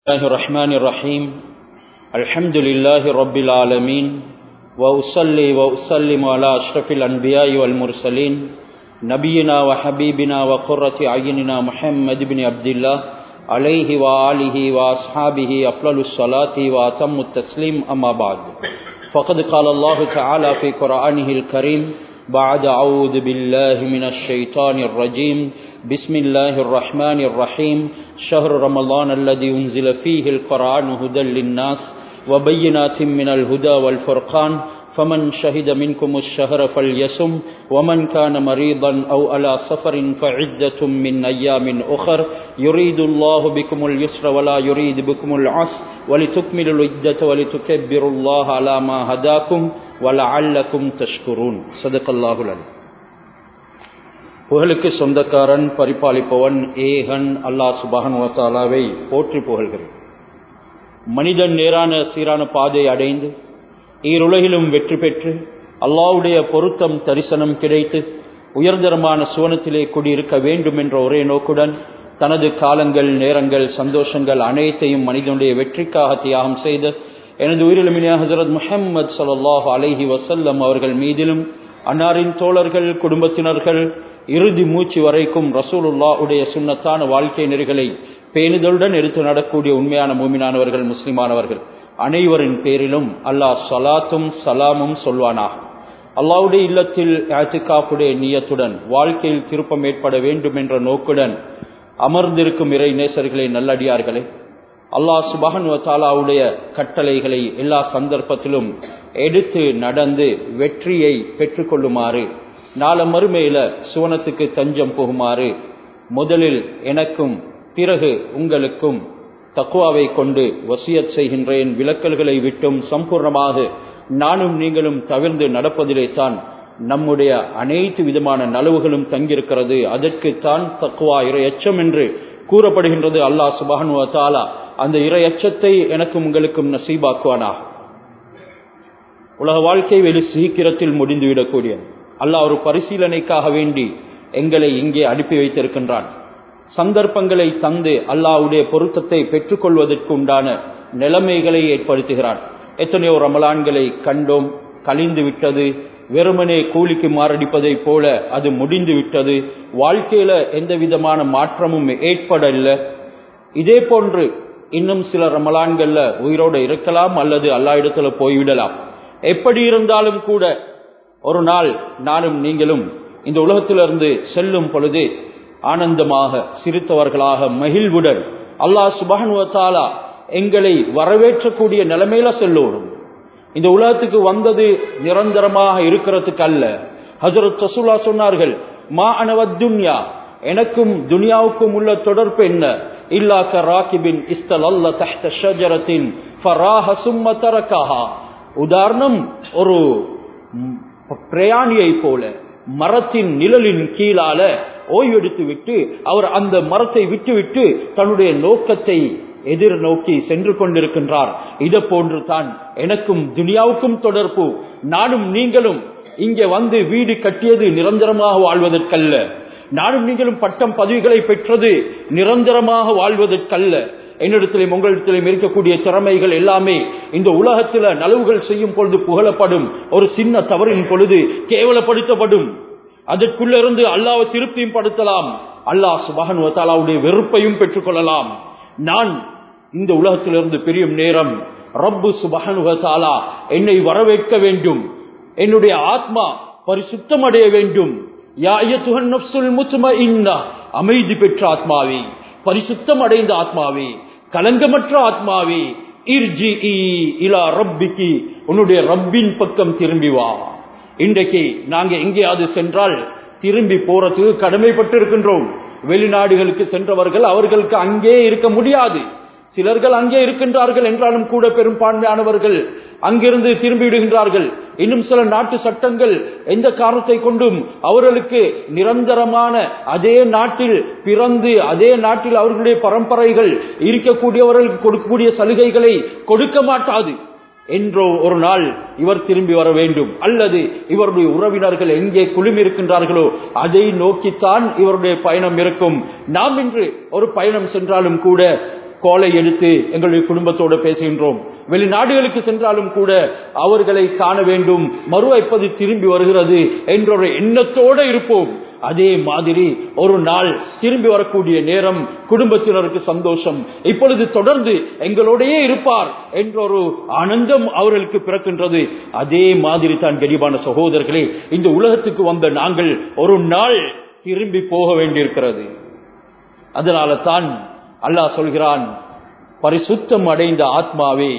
الله الرحمن الرحيم الحمد لله رب العالمين وأصلي وأسلم على أشرف الأنبياء والمرسلين نبينا وحبيبنا وقرة عيننا محمد بن عبد الله عليه وآله وأصحابه أفضل الصلاة وأتم التسليم أما بعد فقد قال الله تعالى في قرآنه الكريم بعد أعوذ بالله من الشيطان الرجيم بسم الله الرحمن الرحيم شهر رمضان الذي أنزل فيه القرآن هدى للناس وبينات من الهدى والفرقان فمن شهد منكم الشهر فليسم ومن كان مريضا أو على سفر فعدة من أيام أخر يريد الله بكم اليسر ولا يريد بكم العسر ولتكملوا العدة ولتكبروا الله على ما هداكم ولعلكم تشكرون صدق الله العليم புகழுக்கு சொந்தக்காரன் பரிபாலிப்பவன் ஏகன் அல்லாஹ் சுபஹன் வத்தாலாவை போற்றி புகழ்கிறேன் மனிதன் நேரான சீரான பாதை அடைந்து ஈருலகிலும் வெற்றி பெற்று அல்லாவுடைய பொருத்தம் தரிசனம் கிடைத்து உயர்தரமான சுவனத்திலே குடியிருக்க வேண்டும் என்ற ஒரே நோக்குடன் தனது காலங்கள் நேரங்கள் சந்தோஷங்கள் அனைத்தையும் மனிதனுடைய வெற்றிக்காக தியாகம் செய்த எனது உயிரிழமினியா ஹசரத் முஹம்மது சல்லாஹ் அலஹி வசல்லம் அவர்கள் மீதிலும் அன்னாரின் தோழர்கள் குடும்பத்தினர்கள் இறுதி மூச்சு வரைக்கும் ரசூலுல்லா உடைய சுண்ணத்தான வாழ்க்கை நெறிகளை பேணுதலுடன் எடுத்து நடக்கூடிய உண்மையான மூமினானவர்கள் முஸ்லிமானவர்கள் அனைவரின் பேரிலும் அல்லாஹ் சலாத்தும் சலாமும் சொல்வானாக அல்லாவுடைய இல்லத்தில் ஆத்துக்காப்புடைய நீயத்துடன் வாழ்க்கையில் திருப்பம் ஏற்பட வேண்டும் என்ற நோக்குடன் அமர்ந்திருக்கும் இறை நேசர்களை நல்லடியார்களே அல்லாஹ் சுபஹன் தாலாவுடைய கட்டளைகளை எல்லா சந்தர்ப்பத்திலும் எடுத்து நடந்து வெற்றியை பெற்றுக்கொள்ளுமாறு நாள மறுமையில சுவனத்துக்கு தஞ்சம் போகுமாறு முதலில் எனக்கும் பிறகு உங்களுக்கும் தக்குவாவை கொண்டு வசியத் செய்கின்றேன் விளக்கல்களை விட்டும் சம்பூர்ணமாக நானும் நீங்களும் தவிர்ந்து நடப்பதிலே தான் நம்முடைய அனைத்து விதமான நலவுகளும் தங்கியிருக்கிறது அதற்குத்தான் தக்குவா இறை எச்சம் என்று கூறப்படுகின்றது அல்லாஹ் சுபஹனு தாலா அந்த இறை எச்சத்தை எனக்கும் உங்களுக்கும் நசீபாக்குவானா உலக வாழ்க்கை வெகு சீக்கிரத்தில் முடிந்துவிடக்கூடிய அல்லாஹ் ஒரு பரிசீலனைக்காக வேண்டி எங்களை இங்கே அனுப்பி வைத்திருக்கின்றான் சந்தர்ப்பங்களை தந்து அல்லாவுடைய பொருத்தத்தை பெற்றுக்கொள்வதற்கு உண்டான நிலைமைகளை ஏற்படுத்துகிறான் எத்தனையோ ரமலான்களை கண்டோம் கழிந்து விட்டது வெறுமனே கூலிக்கு மாரடிப்பதை போல அது முடிந்து விட்டது வாழ்க்கையில எந்த விதமான மாற்றமும் ஏற்படல இதே போன்று இன்னும் சில ரமலான்கள்ல உயிரோடு இருக்கலாம் அல்லது அல்லா இடத்துல போய்விடலாம் எப்படி இருந்தாலும் கூட ஒரு நாள் நானும் நீங்களும் இந்த உலகத்திலிருந்து செல்லும் பொழுது ஆனந்தமாக சிரித்தவர்களாக மகிழ்வுடன் அல்லாஹ் சுபகனுவத்தாலா எங்களை வரவேற்றக்கூடிய நிலைமையில செல்லோடும் இந்த உலகத்துக்கு வந்தது நிரந்தரமாக இருக்கிறதுக்கு அல்ல ஹசரத் ரசூலா சொன்னார்கள் மா அனவத் துன்யா எனக்கும் துனியாவுக்கும் உள்ள தொடர்பு என்ன இல்லாக்க ராகிபின் இஸ்தல் அல்ல தஹ்த ஷஜரத்தின் ஃபராஹ சும்ம தரக்காஹா உதாரணம் ஒரு பிரயாணியை போல மரத்தின் நிழலின் கீழால ஓய்வெடுத்து விட்டு அவர் அந்த மரத்தை விட்டுவிட்டு தன்னுடைய நோக்கத்தை எதிர்நோக்கி சென்று கொண்டிருக்கின்றார் இதை போன்று தான் எனக்கும் துனியாவுக்கும் தொடர்பு நானும் நீங்களும் இங்கே வந்து வீடு கட்டியது நிரந்தரமாக வாழ்வதற்கல்ல நானும் நீங்களும் பட்டம் பதவிகளை பெற்றது நிரந்தரமாக வாழ்வதற்கல்ல என்னிடத்திலும் உங்களிடத்திலும் இருக்கக்கூடிய திறமைகள் எல்லாமே இந்த உலகத்தில் நலவுகள் செய்யும் பொழுது புகழப்படும் ஒரு சின்ன தவறின் பொழுது கேவலப்படுத்தப்படும் அதற்குள்ள இருந்து அல்லாவை திருப்தியும் படுத்தலாம் அல்லாஹ் சுபகன் வத்தாலாவுடைய வெறுப்பையும் பெற்றுக்கொள்ளலாம் நான் இந்த உலகத்திலிருந்து பிரியும் நேரம் ரப்பு சுபகன் வத்தாலா என்னை வரவேற்க வேண்டும் என்னுடைய ஆத்மா பரிசுத்தம் அடைய வேண்டும் அமைதி பெற்ற ஆத்மாவே பரிசுத்தம் அடைந்த ஆத்மாவே கலங்கமற்ற ஆத்மாவே இலா ரப்பிக்கு உன்னுடைய ரப்பின் பக்கம் திரும்பி வா இன்றைக்கு நாங்க எங்கேயாவது சென்றால் திரும்பி போறதுக்கு கடமைப்பட்டு இருக்கின்றோம் வெளிநாடுகளுக்கு சென்றவர்கள் அவர்களுக்கு அங்கே இருக்க முடியாது சிலர்கள் அங்கே இருக்கின்றார்கள் என்றாலும் கூட பெரும்பான்மையானவர்கள் அங்கிருந்து திரும்பி விடுகின்றார்கள் இன்னும் சில நாட்டு சட்டங்கள் எந்த காரணத்தை கொண்டும் அவர்களுக்கு நிரந்தரமான அதே நாட்டில் பிறந்து அதே நாட்டில் அவர்களுடைய பரம்பரைகள் இருக்கக்கூடியவர்களுக்கு கொடுக்கக்கூடிய சலுகைகளை கொடுக்க மாட்டாது என்றோ ஒரு நாள் இவர் திரும்பி வர வேண்டும் அல்லது இவருடைய உறவினர்கள் எங்கே குழுமி இருக்கின்றார்களோ அதை நோக்கித்தான் இவருடைய பயணம் இருக்கும் நாம் இன்று ஒரு பயணம் சென்றாலும் கூட கோலை எடுத்து எங்களுடைய குடும்பத்தோடு பேசுகின்றோம் வெளிநாடுகளுக்கு சென்றாலும் கூட அவர்களை காண வேண்டும் மறுவைப்பது திரும்பி வருகிறது என்ற ஒரு எண்ணத்தோடு இருப்போம் அதே மாதிரி ஒரு நாள் திரும்பி வரக்கூடிய நேரம் குடும்பத்தினருக்கு சந்தோஷம் இப்பொழுது தொடர்ந்து எங்களோடையே இருப்பார் என்ற ஒரு ஆனந்தம் அவர்களுக்கு பிறக்கின்றது அதே மாதிரி தான் கரிபான சகோதரர்களே இந்த உலகத்துக்கு வந்த நாங்கள் ஒரு நாள் திரும்பி போக வேண்டியிருக்கிறது அதனால தான் அல்லாஹ் சொல்கிறான் பரிசுத்தம் அடைந்த ஆத்மாவே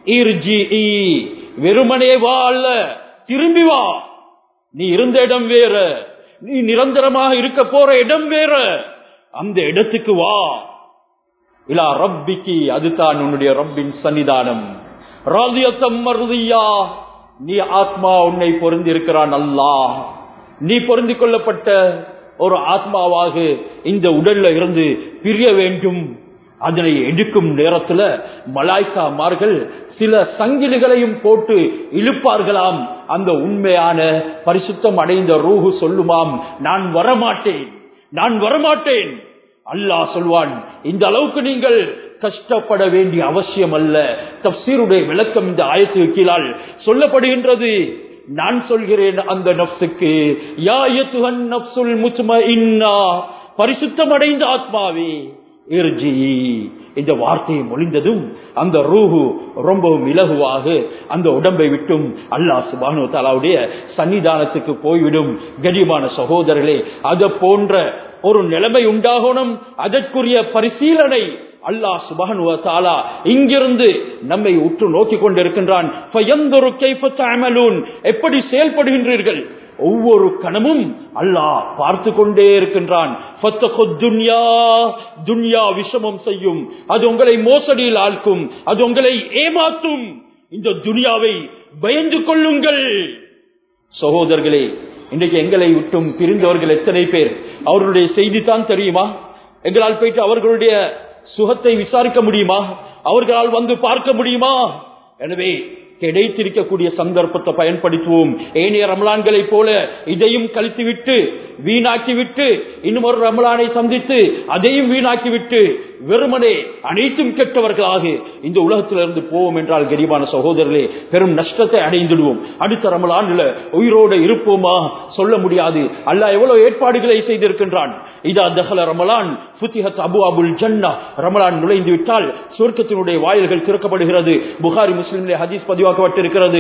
வெறுமனே வா அல்ல திரும்பி வா நீ இருந்த இடம் வேற நீ நிரந்தரமாக இருக்க போற இடம் வேற அந்த இடத்துக்கு வா இலா ரப்பிக்கு அதுதான் உன்னுடைய ரப்பின் சன்னிதானம் ராதியத்தம் மருதியா நீ ஆத்மா உன்னை பொருந்தி இருக்கிறான் அல்லாஹ் நீ பொருந்திக் கொள்ளப்பட்ட ஒரு ஆத்மாவாக இந்த உடல்ல இருந்து பிரிய வேண்டும் அதனை எடுக்கும் நேரத்துல மலாய்க்காமார்கள் சில சங்கிலிகளையும் போட்டு இழுப்பார்களாம் அந்த உண்மையான பரிசுத்தம் அடைந்த ரூஹு சொல்லுமாம் நான் வரமாட்டேன் நான் வரமாட்டேன் அல்லாஹ் சொல்வான் இந்த அளவுக்கு நீங்கள் கஷ்டப்பட வேண்டிய அவசியம் அல்ல தப்சீருடைய விளக்கம் இந்த ஆயத்துக்கு கீழால் சொல்லப்படுகின்றது நான் சொல்கிறேன் அந்த நப்சுக்கு யாயத்துகன் நப்சுல் முச்ம இன்னா பரிசுத்தம் அடைந்த ஆத்மாவே இர்ஜி இந்த வார்த்தையை மொழிந்ததும் அந்த ரூஹு ரொம்பவும் இலகுவாக அந்த உடம்பை விட்டும் அல்லாஹ் சுபானு தாலாவுடைய சன்னிதானத்துக்கு போய்விடும் கடிமான சகோதரர்களே அது போன்ற ஒரு நிலைமை உண்டாகணும் அதற்குரிய பரிசீலனை அல்லாஹ் சுபானுவ தாலா இங்கிருந்து நம்மை உற்று நோக்கி கொண்டிருக்கின்றான் எப்படி செயல்படுகின்றீர்கள் ஒவ்வொரு கணமும் அல்லாஹ் பார்த்து கொண்டே இருக்கின்றான் துன்யா விஷமம் செய்யும் அது உங்களை மோசடியில் ஆழ்க்கும் அது உங்களை ஏமாற்றும் இந்த துனியாவை பயந்து கொள்ளுங்கள் சகோதரர்களே இன்றைக்கு எங்களை விட்டும் பிரிந்தவர்கள் எத்தனை பேர் அவர்களுடைய செய்தி தான் தெரியுமா எங்களால் போயிட்டு அவர்களுடைய சுகத்தை விசாரிக்க முடியுமா அவர்களால் வந்து பார்க்க முடியுமா எனவே கிடைத்திருக்கக்கூடிய சந்தர்ப்பத்தை பயன்படுத்துவோம் ஏனைய ரமலான்களை போல இதையும் கழித்துவிட்டு வீணாக்கிவிட்டு இன்னும் ஒரு ரமலானை சந்தித்து அதையும் வீணாக்கிவிட்டு வெறுமனே அனைத்தும் கெட்டவர்களாக இந்த உலகத்திலிருந்து போவோம் என்றால் கரிபான சகோதரர்களே பெரும் நஷ்டத்தை அடைந்துடுவோம் அடுத்த ரமலான்ல உயிரோடு இருப்போமா சொல்ல முடியாது அல்ல எவ்வளவு ஏற்பாடுகளை செய்திருக்கின்றான் இதா தகல ரமலான் புத்திஹத் அபு அபுல் ஜன்னா ரமலான் நுழைந்து விட்டால் சொர்க்கத்தினுடைய வாயில்கள் திறக்கப்படுகிறது புகாரி முஸ்லிம்லே ஹதீஸ் பதிவாக்கப்பட்டிருக்கிறது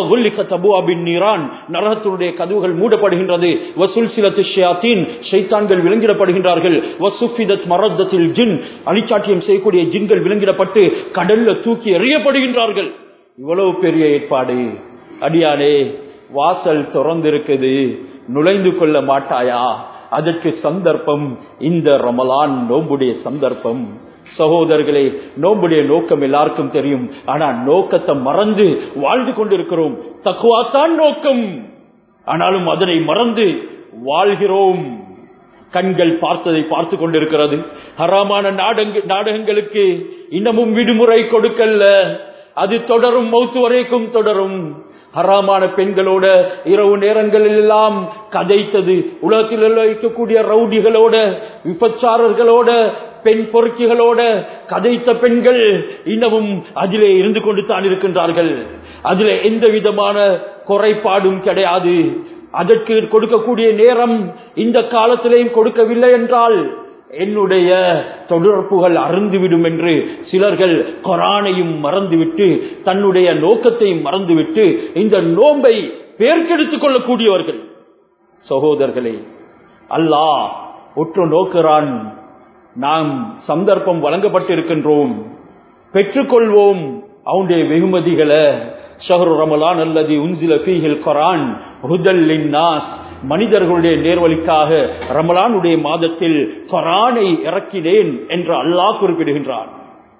நீரான் நரகத்தினுடைய கதவுகள் மூடப்படுகின்றது வசூல் சிலத்து ஷியாத்தீன் ஷைத்தான்கள் விலங்கிடப்படுகின்றார்கள் வசுஃபிதத் மரத்தத்தில் ஜின் அழிச்சாட்டியம் செய்யக்கூடிய ஜின்கள் விலங்கிடப்பட்டு கடல்ல தூக்கி எறியப்படுகின்றார்கள் இவ்வளவு பெரிய ஏற்பாடு அடியானே வாசல் திறந்திருக்குது நுழைந்து கொள்ள மாட்டாயா அதற்கு சந்தர்ப்பம் இந்த ரமலான் நோம்புடைய சந்தர்ப்பம் சகோதரர்களே நோம்புடைய நோக்கம் எல்லாருக்கும் தெரியும் ஆனா நோக்கத்தை மறந்து வாழ்ந்து கொண்டிருக்கிறோம் தக்குவாத்தான் நோக்கம் ஆனாலும் அதனை மறந்து வாழ்கிறோம் கண்கள் பார்த்ததை பார்த்து கொண்டிருக்கிறது ஹராமான நாடகங்களுக்கு இன்னமும் விடுமுறை கொடுக்கல்ல அது தொடரும் மௌத்து வரைக்கும் தொடரும் ஹராமான பெண்களோட இரவு நேரங்களில் எல்லாம் கதைத்தது உலகத்தில் இருக்கக்கூடிய ரவுடிகளோட விபச்சாரர்களோட பெண் பொறுக்கிகளோட கதைத்த பெண்கள் இன்னமும் அதிலே இருந்து கொண்டு தான் இருக்கின்றார்கள் அதிலே எந்த விதமான குறைபாடும் கிடையாது அதற்கு கொடுக்கக்கூடிய நேரம் இந்த காலத்திலேயும் கொடுக்கவில்லை என்றால் என்னுடைய தொடர்புகள் அருந்துவிடும் என்று சிலர்கள் கொரானையும் மறந்துவிட்டு தன்னுடைய நோக்கத்தையும் மறந்துவிட்டு இந்த நோன்பை பேர்க்கெடுத்துக் கொள்ளக்கூடியவர்கள் சகோதரர்களே அல்லாஹ் உற்று நோக்கிறான் நாம் சந்தர்ப்பம் வழங்கப்பட்டிருக்கின்றோம் பெற்றுக்கொள்வோம் அவனுடைய வெகுமதிகளை ஷஹரு ரமலான் அல்லது உன்சில ஃபீஹில் கொரான் ஹுதல்லின் நாஸ் மனிதர்களுடைய நேர்வழிக்காக ரமலானுடைய மாதத்தில் கொரானை இறக்கினேன் என்று அல்லாஹ் குறிப்பிடுகின்றான்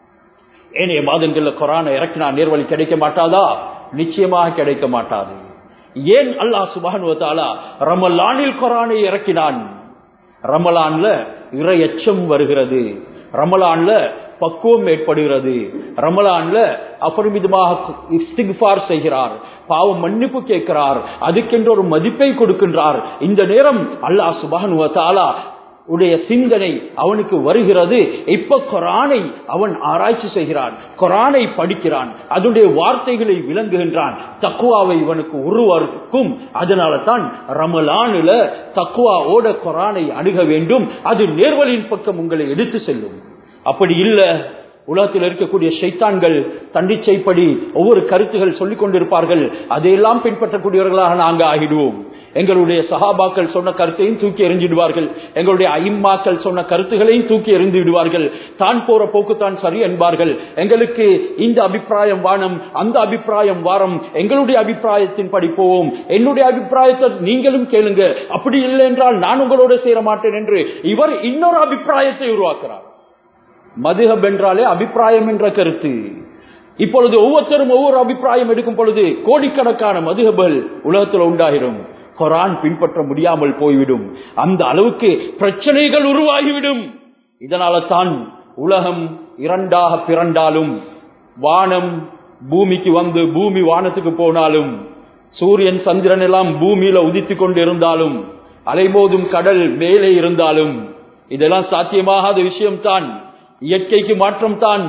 ஏனைய மாதங்கள்ல கொரானை இறக்கினா நேர்வழி கிடைக்க மாட்டாதா நிச்சயமாக கிடைக்க மாட்டாது ஏன் அல்லாஹ் சுபானுவத்தாலா ரமலானில் கொரானை இறக்கினான் ரமலான்ல இரையச்சம் வருகிறது ரமலான்ல பக்குவம் ஏற்படுகிறது ரமலான்ல அபரிமிதமாக இஸ்திக்பார் செய்கிறார் பாவம் மன்னிப்பு கேட்கிறார் அதுக்கென்று ஒரு மதிப்பை கொடுக்கின்றார் இந்த நேரம் அல்லாஹ் சுபானுவத்தாலா உடைய சிந்தனை அவனுக்கு வருகிறது இப்ப குரானை அவன் ஆராய்ச்சி செய்கிறான் குரானை படிக்கிறான் அதனுடைய வார்த்தைகளை விளங்குகின்றான் தக்குவாவை இவனுக்கு உருவாக்கும் அதனால தான் ரமலானுல தக்குவா ஓட குரானை அணுக வேண்டும் அது நேர்வழியின் பக்கம் உங்களை எடுத்து செல்லும் அப்படி இல்ல உலகத்தில் இருக்கக்கூடிய ஷைத்தான்கள் தண்டிச்சைப்படி ஒவ்வொரு கருத்துகள் சொல்லிக் கொண்டிருப்பார்கள் அதையெல்லாம் பின்பற்றக்கூடியவர்களாக நாங்க ஆகிடுவோம் எங்களுடைய சகாபாக்கள் சொன்ன கருத்தையும் தூக்கி எறிஞ்சிடுவார்கள் எங்களுடைய ஐம்மாக்கள் சொன்ன கருத்துகளையும் தூக்கி எறிந்து விடுவார்கள் தான் போற போக்குத்தான் சரி என்பார்கள் எங்களுக்கு இந்த அபிப்பிராயம் வானம் அந்த அபிப்பிராயம் வாரம் எங்களுடைய அபிப்பிராயத்தின் படி போவோம் என்னுடைய அபிப்பிராயத்தை நீங்களும் கேளுங்க அப்படி இல்லை என்றால் நான் உங்களோட சேர மாட்டேன் என்று இவர் இன்னொரு அபிப்பிராயத்தை உருவாக்குறார் மதுஹப் என்றாலே அபிப்பிராயம் என்ற கருத்து இப்பொழுது ஒவ்வொருத்தரும் ஒவ்வொரு அபிப்பிராயம் எடுக்கும் பொழுது கோடிக்கணக்கான மதுஹபல் உலகத்தில் உண்டாகிடும் குரான் பின்பற்ற முடியாமல் போய்விடும் அந்த அளவுக்கு பிரச்சனைகள் உருவாகிவிடும் இதனால தான் உலகம் இரண்டாக பிறண்டாலும் வானம் பூமிக்கு வந்து பூமி வானத்துக்கு போனாலும் சூரியன் சந்திரன் எல்லாம் பூமியில உதித்துக் கொண்டு இருந்தாலும் அலைமோதும் கடல் மேலே இருந்தாலும் இதெல்லாம் சாத்தியமாகாத விஷயம்தான் இயற்கைக்கு மாற்றம் தான்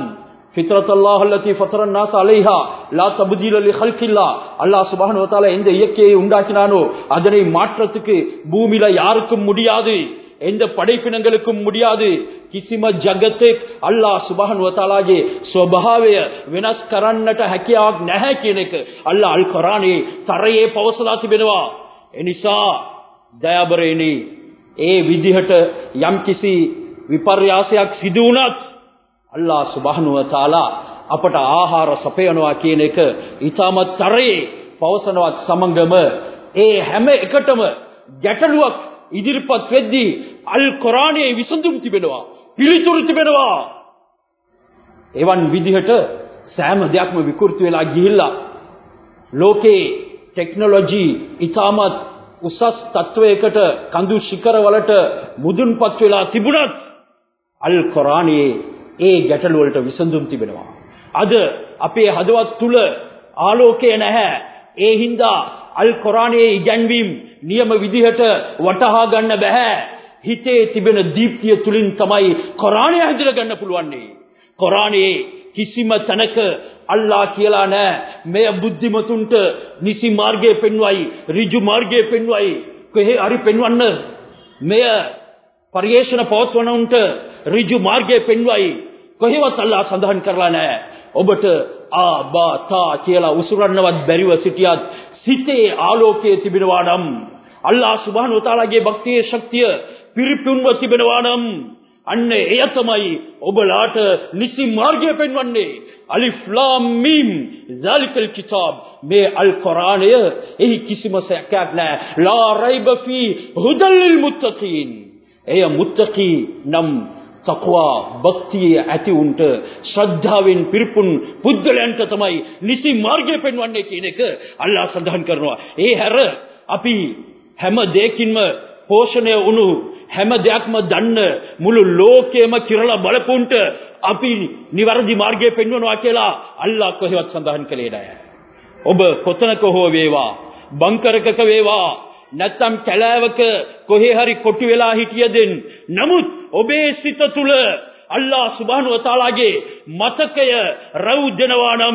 எந்த இயற்கையை உண்டாக்கினானோ அதனை மாற்றத்துக்கு பூமியில யாருக்கும் முடியாது எந்த படைப்பினங்களுக்கும் முடியாது කිසිම ජගතෙක් අල්ලා සුබහන් වතාලාගේ ස්වභාවය වෙනස් කරන්නට හැකියාවක් නැහැ කියන එක අල්ලා අල් කොරානයේ තරයේ පවසලා තිබෙනවා එනිසා දයාබරේනි ඒ විදිහට යම්කිසි විපර්යාසයක් සිදු වුණත් අල්ලා සුබහනුව තාලා අපට ආහාර සපයනවා කියන එක ඊටමත් තරයේ පවසනවත් සමගම ඒ හැම එකටම ගැටලුවක් ඉදිරිපත් වෙද්දී අල් කොරානයේ විසඳුම් තිබෙනවා පිළිතුරු තිබෙනවා එවන් විදිහට සෑම දෙයක්ම විකෘති වෙලා ගිහිල්ලා ලෝකේ ටෙක්නොලොජි ඊටමත් උසස් තත්වයකට කඳු ශිඛරවලට මුදුන්පත් වෙලා තිබුණත් අල් කොරානයේ ඒ ගැටලු වලට විසඳුම් තිබෙනවා. අද අපේ හදවත් තුල ආලෝකය නැහැ. ඒ හින්දා අල් කොරානයේ ඉගැන්වීම් නියම විදිහට වටහා ගන්න බෑ. හිතේ තිබෙන දීප්තිය තුලින් තමයි කොරානය හැදලා ගන්න පුළුවන්නේ. කොරානයේ කිසිම තැනක අල්ලා කියලා නෑ මෙය බුද්ධිමතුන්ට නිසි මාර්ගය පෙන්වයි ඍජු මාර්ගය පෙන්වයි කොහේ හරි පෙන්වන්න මෙය පරිේශන පවත්වනවුන්ට ඍජු මාර්ගය පෙන්වයි කොහෙවත් අල්ලා සඳහන් කරලා නෑ ඔබට ආ බා තා කියලා උසුරන්නවත් බැරිව සිටියත් සිතේ ආලෝකයේ තිබෙනවා නම් අල්ලා සුබ්හානහු වතාලාගේ භක්තියේ ශක්තිය පිරිපුන්ව තිබෙනවා නම් අන්න එය තමයි ඔබලාට නිසි මාර්ගය පෙන්වන්නේ අලිෆ් ලාම් මීම් zalikal kitab මේ අල් කුර්ආනය එහි කිසිම සැකයක් නැහැ ලා රයිබ ෆී හුදල් ලිල් මුත්තකීන් එය මුත්තකී නම් තක්වා භක්තිය ඇති උන්ට ශ්‍රද්ධාවෙන් පිරිපුන් පුද්ගලයන්ට තමයි නිසි මාර්ගය පෙන්වන්නේ කියන එක අල්ලා සඳහන් කරනවා ඒ හැර අපි හැම දෙයකින්ම පෝෂණය වුණු හැම දෙයක්ම දන්න මුළු ලෝකෙම කිරලා බලපුන්ට අපි නිවැරදි මාර්ගය පෙන්වනවා කියලා අල්ලා කොහෙවත් සඳහන් කළේ නැහැ. ඔබ කොතනක හෝ වේවා, බංකරකක වේවා, නැත්තම් කැලෑවක කොහේ හරි කොටු වෙලා හිටියදෙන් නමුත් ඔබේ සිත තුල අල්ලා සුබ්හානහු වතාලාගේ මතකය රවුදෙනවා නම්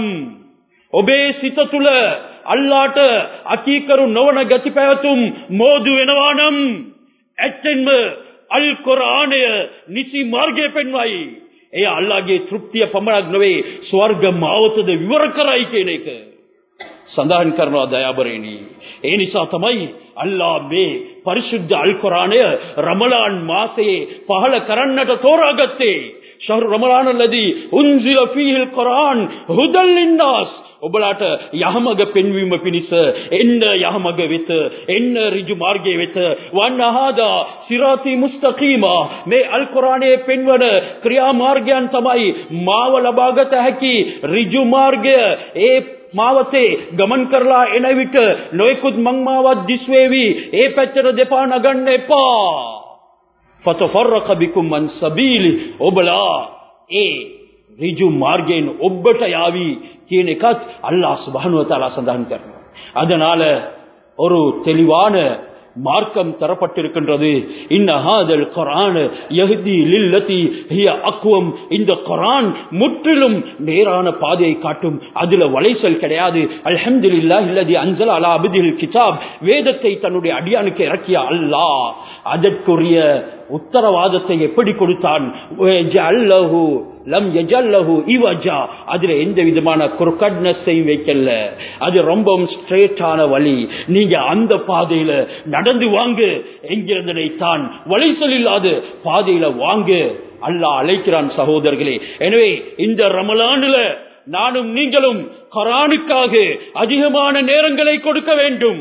ඔබේ සිත තුල අල්ලාට අකීකරු නොවන ගති පැවතුම් මෝදු වෙනවා නම් ඇත්තෙන්ම අල් කුර්ආනය නිසි මාර්ගය පෙන්වයි. එය අල්ලාහගේ තෘප්තිය පමණක් නොවේ ස්වර්ග මාවතද විවර කරයි කියන එක. සඳහන් කරනවා දයාබරේනි. ඒ නිසා තමයි අල්ලා මේ පරිශුද්ධ අල් කුර්ආනය රමලාන් මාසයේ පහළ කරන්නට තෝරාගත්තේ. ශහරු රමලාන ලදී උන්සිල ෆීහිල් කුර්ආන් හුදල් ලින්නාස් ඔබලාට යහමග පෙන්වීම පිණිස එන්න යහමග වෙත එන්න ඍජු මාර්ගයේ වෙත වන්නහදා සිරාති මුස්තකීමා මේ අල් කුර්ආනයේ පෙන්වන ක්‍රියා මාර්ගයන් තමයි මාව ලබාගත හැකි ඍජු මාර්ගය ඒ මාවතේ ගමන් කරලා එන විට නොයෙකුත් මංමාවත් දිස්වේවි ඒ පැත්තට දෙපා නගන්න එපා ෆතෆරක බිකුම් මන් සබීලි ඔබලා ඒ ඍජු මාර්ගයෙන් ඔබට යාවි කියන එකත් அல்லாஹ் சுபஹானு வ தஆலா சந்தானம் කරනවා அதனால ஒரு தெளிவான மார்க்கம் தரப்பட்டிருக்கின்றது இன்னஹாதல் குரான் யஹ்தி லில்லதி ஹிய அக்வம் இந்த குரான் முற்றிலும் நேரான பாதையை காட்டும் அதுல வளைசல் கிடையாது அல்ஹம்துலில்லாஹ் இல்லதி அன்சல் அலா அப்தில் கிதாப் வேதத்தை தன்னுடைய அடியானுக்கு இறக்கிய அல்லாஹ் அதற்குரிய உத்தரவாதத்தை எப்படி கொடுத்தான் ஜஅல்லஹு லம் யஜல்லஹு இவஜா அதுல எந்த விதமான குறுக்கட்னஸை வைக்கல அது ரொம்பவும் ஸ்ட்ரெயிட்டான வழி நீங்க அந்த பாதையில நடந்து வாங்க என்கிறதனை தான் வழிசல் இல்லாத பாதையில வாங்க அல்லாஹ் அழைக்கிறான் சகோதரர்களே எனவே இந்த ரமலானுல நானும் நீங்களும் கரானுக்காக அதிகமான நேரங்களை கொடுக்க வேண்டும்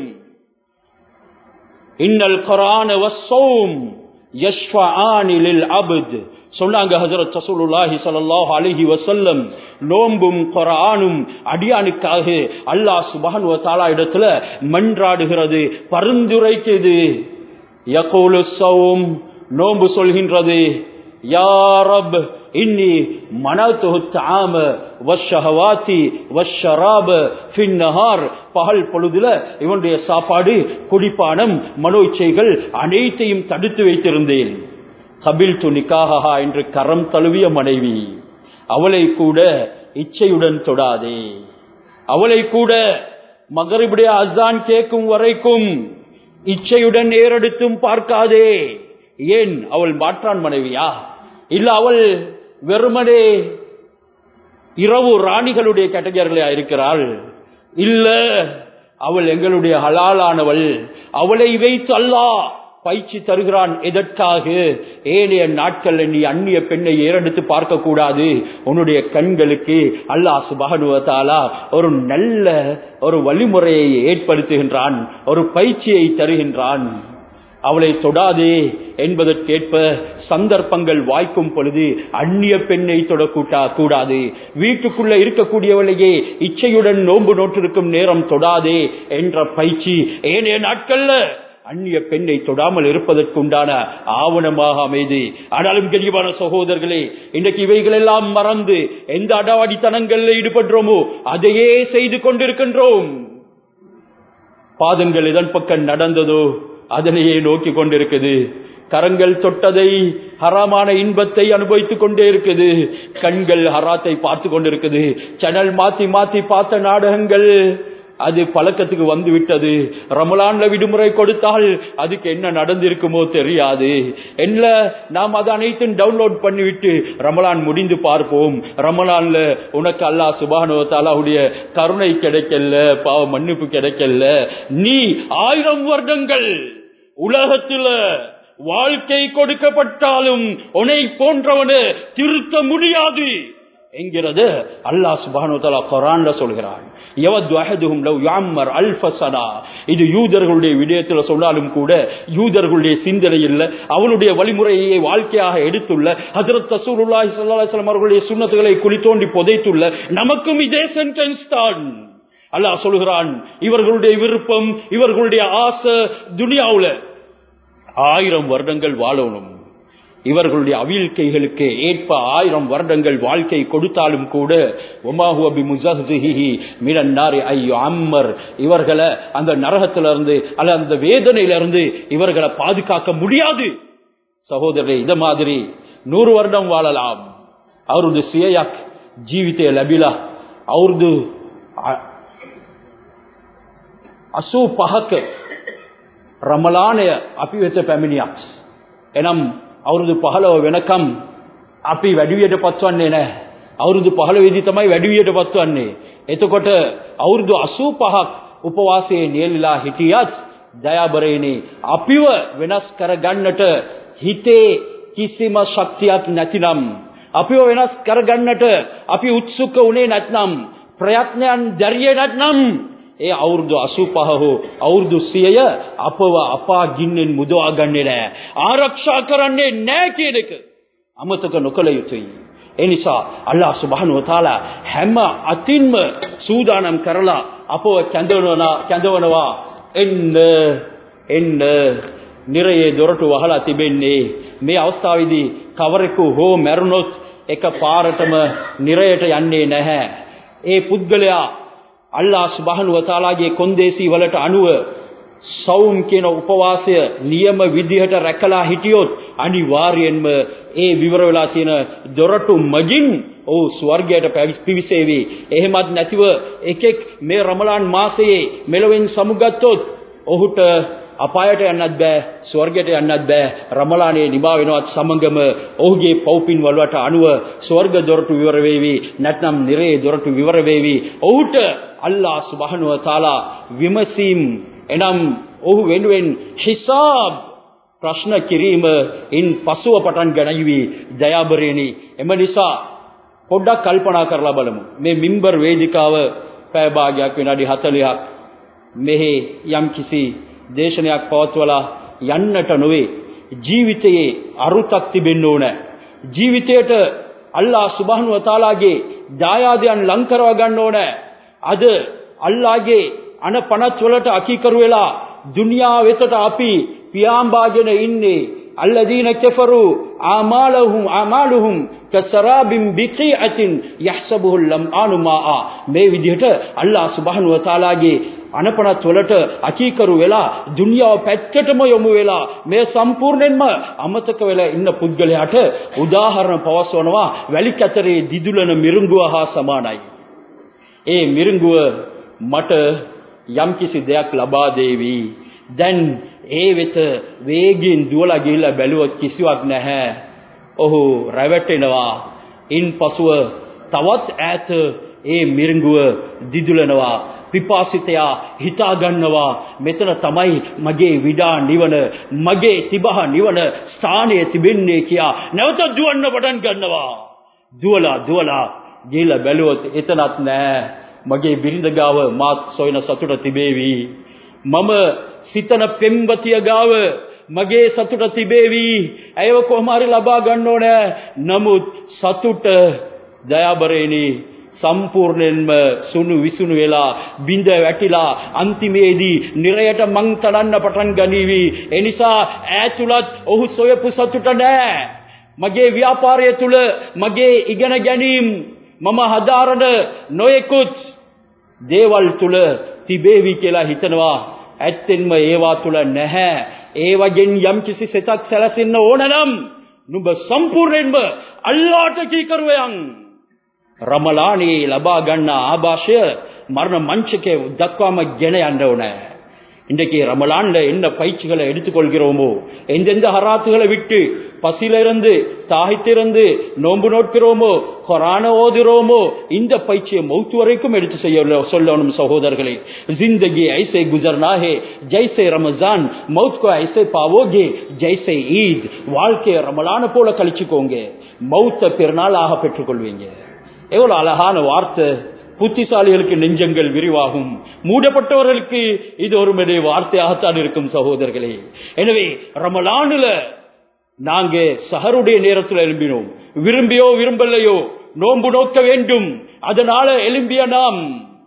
இன்னல் கரான வசோம் யஷ்வஆனிலில் அபத் சொன்னாங்க ஹஜரத் ரசூலுல்லாஹி ஸல்லல்லாஹு அலைஹி வஸல்லம் நோம்பும் குர்ஆனும் அடியானுக்காக அல்லாஹ் சுப்ஹானஹு வ தஆலா இடத்துல மன்றாடுகிறது பரிந்துரைக்குது யகூலு ஸௌம் நோம்பு சொல்கின்றது யா ரப் இன்னி மனதுஹு தஆம வஷ்ஷஹவாதி வஷ்ஷராப ஃபின் நஹார் பகல் பொழுதுல இவனுடைய சாப்பாடு குடிப்பானம் மனோ இச்சைகள் அனைத்தையும் தடுத்து வைத்திருந்தேன் கபில் து நிக்காகா என்று கரம் தழுவிய மனைவி அவளை கூட இச்சையுடன் தொடாதே அவளை கூட மகரிபுடைய அசான் கேட்கும் வரைக்கும் இச்சையுடன் ஏறெடுத்தும் பார்க்காதே ஏன் அவள் மாற்றான் மனைவியா இல்ல அவள் வெறுமனே இரவு ராணிகளுடைய கேட்டகரியா இருக்கிறாள் இல்ல அவள் எங்களுடைய ஹலாலானவள் அவளை வைத்து அல்லாஹ் பயிற்சி தருகிறான் எதற்காக ஏனைய நாட்கள் நீ அந்நிய பெண்ணை ஏறெடுத்து பார்க்க கூடாது உன்னுடைய கண்களுக்கு அல்லாஹ் சுபகனுவத்தாலா ஒரு நல்ல ஒரு வழிமுறையை ஏற்படுத்துகின்றான் ஒரு பயிற்சியை தருகின்றான் அவளை தொடாதே என்பதற்கேற்ப சந்தர்ப்பங்கள் வாய்க்கும் பொழுது அந்நிய பெண்ணை தொடக்கூட்டா கூடாது வீட்டுக்குள்ள இருக்கக்கூடியவளையே இச்சையுடன் நோன்பு நோற்றிருக்கும் நேரம் தொடாதே என்ற பயிற்சி ஏனைய நாட்கள்ல அந்நிய பெண்ணை தொடாமல் இருப்பதற்குண்டான ஆவணமாக அமைது ஆனாலும் கெரியமான சகோதரர்களே இன்றைக்கு இவைகள் எல்லாம் மறந்து எந்த அடாவடித்தனங்கள்ல ஈடுபடுறோமோ அதையே செய்து கொண்டிருக்கின்றோம் பாதங்கள் இதன் பக்கம் நடந்ததோ அதனையே நோக்கி கொண்டிருக்குது கரங்கள் தொட்டதை ஹராமான இன்பத்தை அனுபவித்துக் கொண்டே இருக்குது கண்கள் ஹராத்தை பார்த்து கொண்டிருக்குது சேனல் மாத்தி மாத்தி பார்த்த நாடகங்கள் அது பழக்கத்துக்கு வந்து விட்டது ரமலான்ல விடுமுறை கொடுத்தால் அதுக்கு என்ன நடந்திருக்குமோ தெரியாது என்ன நாம் அதை அனைத்தும் டவுன்லோட் பண்ணிவிட்டு ரமலான் முடிந்து பார்ப்போம் ரமலான்ல உனக்கு அல்லா சுபானோ தாலாவுடைய கருணை கிடைக்கல பாவ மன்னிப்பு கிடைக்கல நீ ஆயிரம் வருடங்கள் உலகத்துல வாழ்க்கை கொடுக்கப்பட்டாலும் உன்னை போன்றவனு திருத்த முடியாது என்கிறது அல்லாஹ் சுபானு தலா குரான்ல சொல்கிறான் இது யூதர்களுடைய விடயத்தில் சொன்னாலும் கூட யூதர்களுடைய சிந்தனை இல்லை அவளுடைய வழிமுறையை வாழ்க்கையாக எடுத்துள்ள ஹசரத் தசூருல்லாஹி ஸல்லல்லாஹு அவர்களுடைய சுண்ணத்துகளை குளித்தோண்டி புதைத்துள்ள நமக்கும் இதே சென்டென்ஸ் தான் அல்லாஹ் சொல்கிறான் இவர்களுடைய விருப்பம் இவர்களுடைய ஆசை துனியாவுல ஆயிரம் வருடங்கள் வாழணும் இவர்களுடைய அவிழ்க்கைகளுக்கு ஏற்ப ஆயிரம் வருடங்கள் வாழ்க்கை கொடுத்தாலும் கூட அம்மர் இவர்களை அந்த நரகத்திலிருந்து அல்ல அந்த வேதனையிலிருந்து இவர்களை பாதுகாக்க முடியாது சகோதரரை இந்த மாதிரி நூறு வருடம் வாழலாம் அவரது சுயயாக் ஜீவிතය ලැබිලා අවුරුදු අසූ පහක රමලානය අපි වෙත පැමිණියත් එනම් අවුරුදු පහළව වෙනකම් අපි වැඩිවියට පත්වන්නේ නෑ අවුරුදු පහළවෙදි තමයි වැඩිවියට පත්වන්නේ එතකොට අවුරුදු අසූ පහක් උපවාසයේ නියලිලා හිටියත් දයාබරේනේ අපිව වෙනස් කරගන්නට හිතේ කිසිම ශක්තියක් නැතිනම් අපිව වෙනස් කරගන්නට අපි උත්සුක වුණේ නැත්නම් ප්‍රයත්නයන් දැරියේ නැත්නම් ඒ අවුරුදු 85 හෝ අවුරුදු 100 අපව අපා ගින්නෙන් මුදවා ගන්නේ නැහැ ආරක්ෂා කරන්නේ නැහැ කියන එක අමතක නොකළ යුතුයි ඒ නිසා අල්ලාහ් සුබ්හානහු වතාලා හැම අතින්ම සූදානම් කරලා අපව කැඳවනවා කැඳවනවා එන්න එන්න නිරයේ දොරටු වහලා තිබෙන්නේ මේ අවස්ථාවේදී කවරෙකු හෝ මැරුණොත් එක පාරටම නිරයට යන්නේ නැහැ ඒ පුද්ගලයා අල්ලාහ් සුබ්හානහු වතාලාගේ කොන්දේසි වලට අනුව සවුම් කියන උපවාසය නියම විදිහට රැකලා හිටියොත් අනිවාර්යයෙන්ම ඒ විවර වෙලා තියෙන දොරටු මගින් ඔහු ස්වර්ගයට පිවිසේවි. එහෙමත් නැතිව එකෙක් මේ රමලාන් මාසයේ මෙලොවෙන් සමුගත්තොත් ඔහුට අපායට යන්නත් බෑ ස්වර්ගයට යන්නත් බෑ රමලානේ නිමා වෙනවත් සමගම ඔහුගේ පව්පින් වලට අනුව ස්වර්ග දොරටු විවර වේවි නැත්නම් නිරේ දොරටු විවර වේවි ඔහුට අල්ලා සුබහනුව තාලා විමසීම් එනම් ඔහු වෙනුවෙන් හිසාබ් ප්‍රශ්න කිරීම ඉන් පසුව පටන් ගනීවි දයාබරේනි එම නිසා පොඩ්ඩක් කල්පනා කරලා බලමු මේ මිම්බර් වේදිකාව පැය භාගයක් විනාඩි 40ක් මෙහි යම් කිසි දේශනයක් පවත්වලා යන්නට නොවේ ජීවිතයේ අරුතක් තිබෙන්න ඕන ජීවිතයට අල්ලා සුබහානු වතාලාගේ දායාදයන් ලං කරව ගන්න ඕන අද අල්ලාගේ අන පනත් වලට අකීකරු වෙලා දුනියා වෙතට අපි පියාඹාගෙන ඉන්නේ الذين كفروا اعمالهم اعمالهم كسراب بقيعه يحسبه اللمعان ماء මේ විදිහට අල්ලාහ් සුබ්හානහු වතාලාගේ අනපනත් වලට අකීකරු වෙලා දුනියාව පැත්තටම යොමු වෙලා මේ සම්පූර්ණයෙන්ම අමතක වෙලා ඉන්න පුද්ගලයාට උදාහරණ පවස්වනවා වැලි කැතරේ දිදුලන මිරිඟුව හා සමානයි. ඒ මිරිඟුව මට යම්කිසි දෙයක් ලබා දේවි. දැන් ඒ වෙත වේගින් දුවලා ගිහිල්ලා බැලුවොත් කිසිවක් නැහැ. ඔහු රැවටෙනවා. ඉන්පසුව තවත් ඈත ඒ මිරිඟුව දිදුලනවා. පිපාසිතයා හිතා ගන්නවා මෙතන තමයි මගේ විඩා නිවන මගේ තිබහ නිවන ස්ථානයේ තිබෙන්නේ කියා නැවත දුවන්න පටන් ගන්නවා දුවලා දුවලා ගිහිල්ලා බැලුවොත් එතනත් නෑ මගේ බිරිඳ ගාව මාත් සොයන සතුට තිබේවි මම සිතන පෙම්වතිය ගාව මගේ සතුට තිබේවි ඇයව කොහොම හරි ලබා ගන්න ඕනේ නමුත් සතුට දයාබරේනි සම්පූර්ණයෙන්ම සුණු විසුණු වෙලා බිඳ වැටිලා අන්තිමේදී නිරයට මං තනන්න පටන් ගනීවි ඒ නිසා ඈතුලත් ඔහු සොයපු සතුට නෑ මගේ ව්‍යාපාරය තුල මගේ ඉගෙන ගැනීම මම හදාරන නොයෙකුත් දේවල් තුල තිබේවි කියලා හිතනවා ඇත්තෙන්ම ඒවා තුල නැහැ ඒ වගෙන් යම්කිසි සිතක් සැලසෙන්න ඕන නම් නුඹ සම්පූර්ණයෙන්ම අල්ලාහට කීකරුවයන් රමලානේ ලබා ගන්න ආభాෂය மரண மஞ்சக்கே දක්වාම ගෙන යන්න ඕනේ இன்றைக்கு ரமலான்ல என்ன பயிற்சிகளை எடுத்துக்கொள்கிறோமோ எந்தெந்த ஹராத்துகளை விட்டு பசியிலிருந்து தாகித்திருந்து நோன்பு நோட்கிறோமோ கொரான ஓதுறோமோ இந்த பயிற்சியை மௌத்து வரைக்கும் எடுத்து செய்ய சொல்லணும் சகோதரர்களே जिंदगी ऐसे गुजरना है जैसे रमजान मौत को ऐसे पावोगे जैसे ईद வாழ்க்கைய ரமலான போல கழிச்சுக்கோங்க மௌத்த பெருநாளாக பெற்றுக்கொள்வீங்க எவ்வளவு அழகான வார்த்தை புத்திசாலிகளுக்கு நெஞ்சங்கள் விரிவாகும் மூடப்பட்டவர்களுக்கு இது ஒரு மெடைய வார்த்தையாகத்தான் இருக்கும் சகோதரர்களே எனவே ரமலானுல நாங்க சஹருடைய நேரத்தில் எழும்பினோம் விரும்பியோ விரும்பலையோ நோன்பு நோக்க வேண்டும் அதனால எழும்பிய நாம்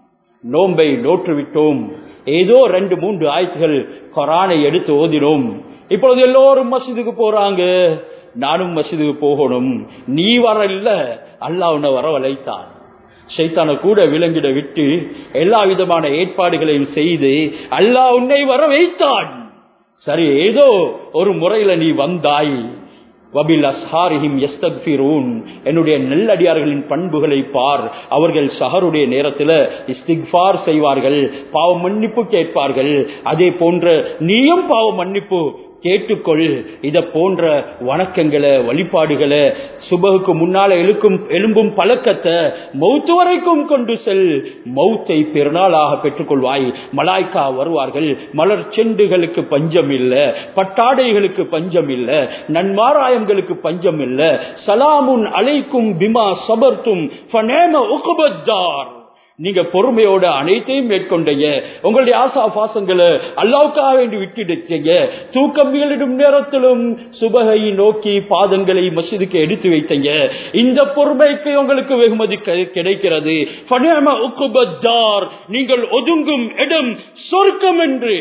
நோன்பை நோற்று விட்டோம் ஏதோ ரெண்டு மூன்று ஆய்ச்சிகள் கொரானை எடுத்து ஓதினோம் இப்பொழுது எல்லோரும் மசிதுக்கு போறாங்க நானும் மசிதுக்கு போகணும் நீ வர இல்ல அல்லாஹ் உன்னை வரவழைத்தான் ஷைத்தான கூட விலங்கிட விட்டு எல்லா விதமான ஏற்பாடுகளையும் செய்து அல்லாஹ் உன்னை வர வைத்தான் சரி ஏதோ ஒரு முறையில நீ வந்தாய் வபில் அஸ்ஹாரிஹிம் எஸ்தக்ஃபிரூன் என்னுடைய நல்லடியார்களின் பண்புகளை பார் அவர்கள் சஹருடைய நேரத்தில் இஸ்திக்ஃபார் செய்வார்கள் பாவ மன்னிப்பு கேட்பார்கள் அதே போன்ற நீயும் பாவ மன்னிப்பு கேட்டுக்கொள் இத போன்ற வணக்கங்களை வழிபாடுகளை சுபகுக்கு முன்னால எழுக்கும் எலும்பும் பழக்கத்தை மௌத்து வரைக்கும் கொண்டு செல் மௌத்தை பெருநாளாக பெற்றுக்கொள்வாய் மலாய்க்கா வருவார்கள் மலர் செண்டுகளுக்கு பஞ்சம் இல்ல பட்டாடைகளுக்கு பஞ்சம் இல்ல நன்மாராயங்களுக்கு பஞ்சம் இல்ல சலாமுன் அலைக்கும் பிமா சபர்த்தும் ஃபனேம உகுபத்தார் நீங்க பொறுமையோட அனைத்தையும் மேற்கொண்டீங்க உங்களுடைய ஆசா பாசங்களை அல்லாவுக்காக வேண்டி விட்டுடுச்சீங்க தூக்கம் மீளிடும் நேரத்திலும் சுபகை நோக்கி பாதங்களை மசிதுக்கு எடுத்து வைத்தீங்க இந்த பொறுமைக்கு உங்களுக்கு வெகுமதி கிடைக்கிறது நீங்கள் ஒதுங்கும் இடம் சொர்க்கம் என்று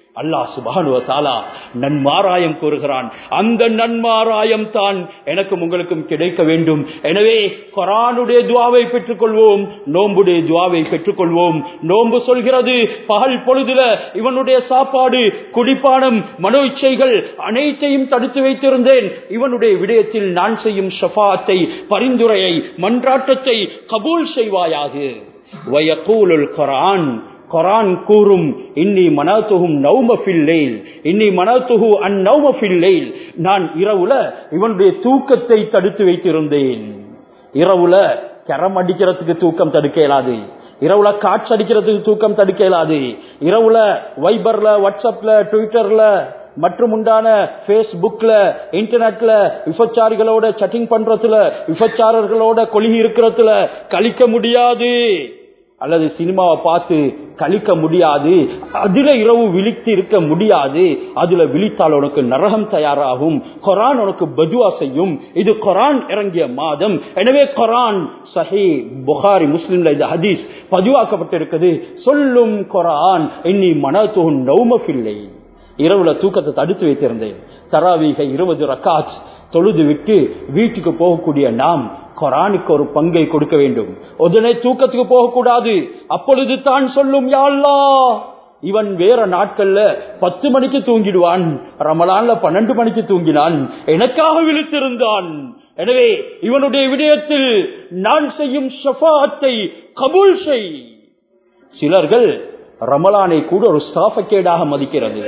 அல்லாஹ் சுபானுவ தாலா நன்மாராயம் கூறுகிறான் அந்த நன்மாராயம் தான் எனக்கும் உங்களுக்கும் கிடைக்க வேண்டும் எனவே கொரானுடைய துவாவை பெற்றுக் கொள்வோம் நோம்புடைய துவாவை பெற்றுக் கொள்வோம் நோம்பு சொல்கிறது பகல் பொழுதுல இவனுடைய சாப்பாடு குடிப்பானம் மனோ இச்சைகள் அனைத்தையும் தடுத்து வைத்திருந்தேன் இவனுடைய விடயத்தில் நான் செய்யும் ஷஃபாத்தை பரிந்துரையை மன்றாட்டத்தை கபூல் செய்வாயாக வயக்கூலுல் குரான் குரான் கூறும் இன்னி மனத்துகும் நௌமஃபில்லைல் இன்னி மனத்துகு அந் நௌமஃபில்லைல் நான் இரவுல இவனுடைய தூக்கத்தை தடுத்து வைத்திருந்தேன் இரவுல கரம் அடிக்கிறதுக்கு தூக்கம் தடுக்க இயலாது இரவுல காட்சி அடிக்கிறதுக்கு தூக்கம் தடுக்க இயலாது இரவுல வைபர்ல வாட்ஸ்அப்ல ட்விட்டர்ல மற்றும் உண்டான பேஸ்புக்ல இன்டர்நெட்ல விபச்சாரிகளோட சட்டிங் பண்றதுல விபச்சாரர்களோட கொழுகி இருக்கிறதுல கழிக்க முடியாது அல்லது சினிமாவை பார்த்து கழிக்க முடியாது அதுல இரவு விழித்து இருக்க முடியாது அதுல விழித்தால் உனக்கு நரகம் தயாராகும் கொரான் உனக்கு பதுவா செய்யும் இது கொரான் இறங்கிய மாதம் எனவே கொரான் சஹி புகாரி முஸ்லிம்ல இது ஹதீஸ் பதிவாக்கப்பட்டிருக்குது சொல்லும் கொரான் இன்னி மனத்துகும் நௌமஃபில்லை இரவுல தூக்கத்தை தடுத்து வைத்திருந்தேன் தராவீக இருபது ரக்காத் தொழுது விட்டு வீட்டுக்கு போகக்கூடிய நாம் கொரானுக்கு ஒரு பங்கை கொடுக்க வேண்டும் உடனே தூக்கத்துக்கு போகக்கூடாது அப்பொழுது தான் சொல்லும் யாழ்லா இவன் வேற நாட்கள்ல பத்து மணிக்கு தூங்கிடுவான் ரமலான்ல பன்னெண்டு மணிக்கு தூங்கினான் எனக்காக விழித்திருந்தான் எனவே இவனுடைய விடயத்தில் நான் செய்யும் ஷஃபாத்தை கபூல் செய் சிலர்கள் ரமலானை கூட ஒரு ஸ்தாபக்கேடாக மதிக்கிறது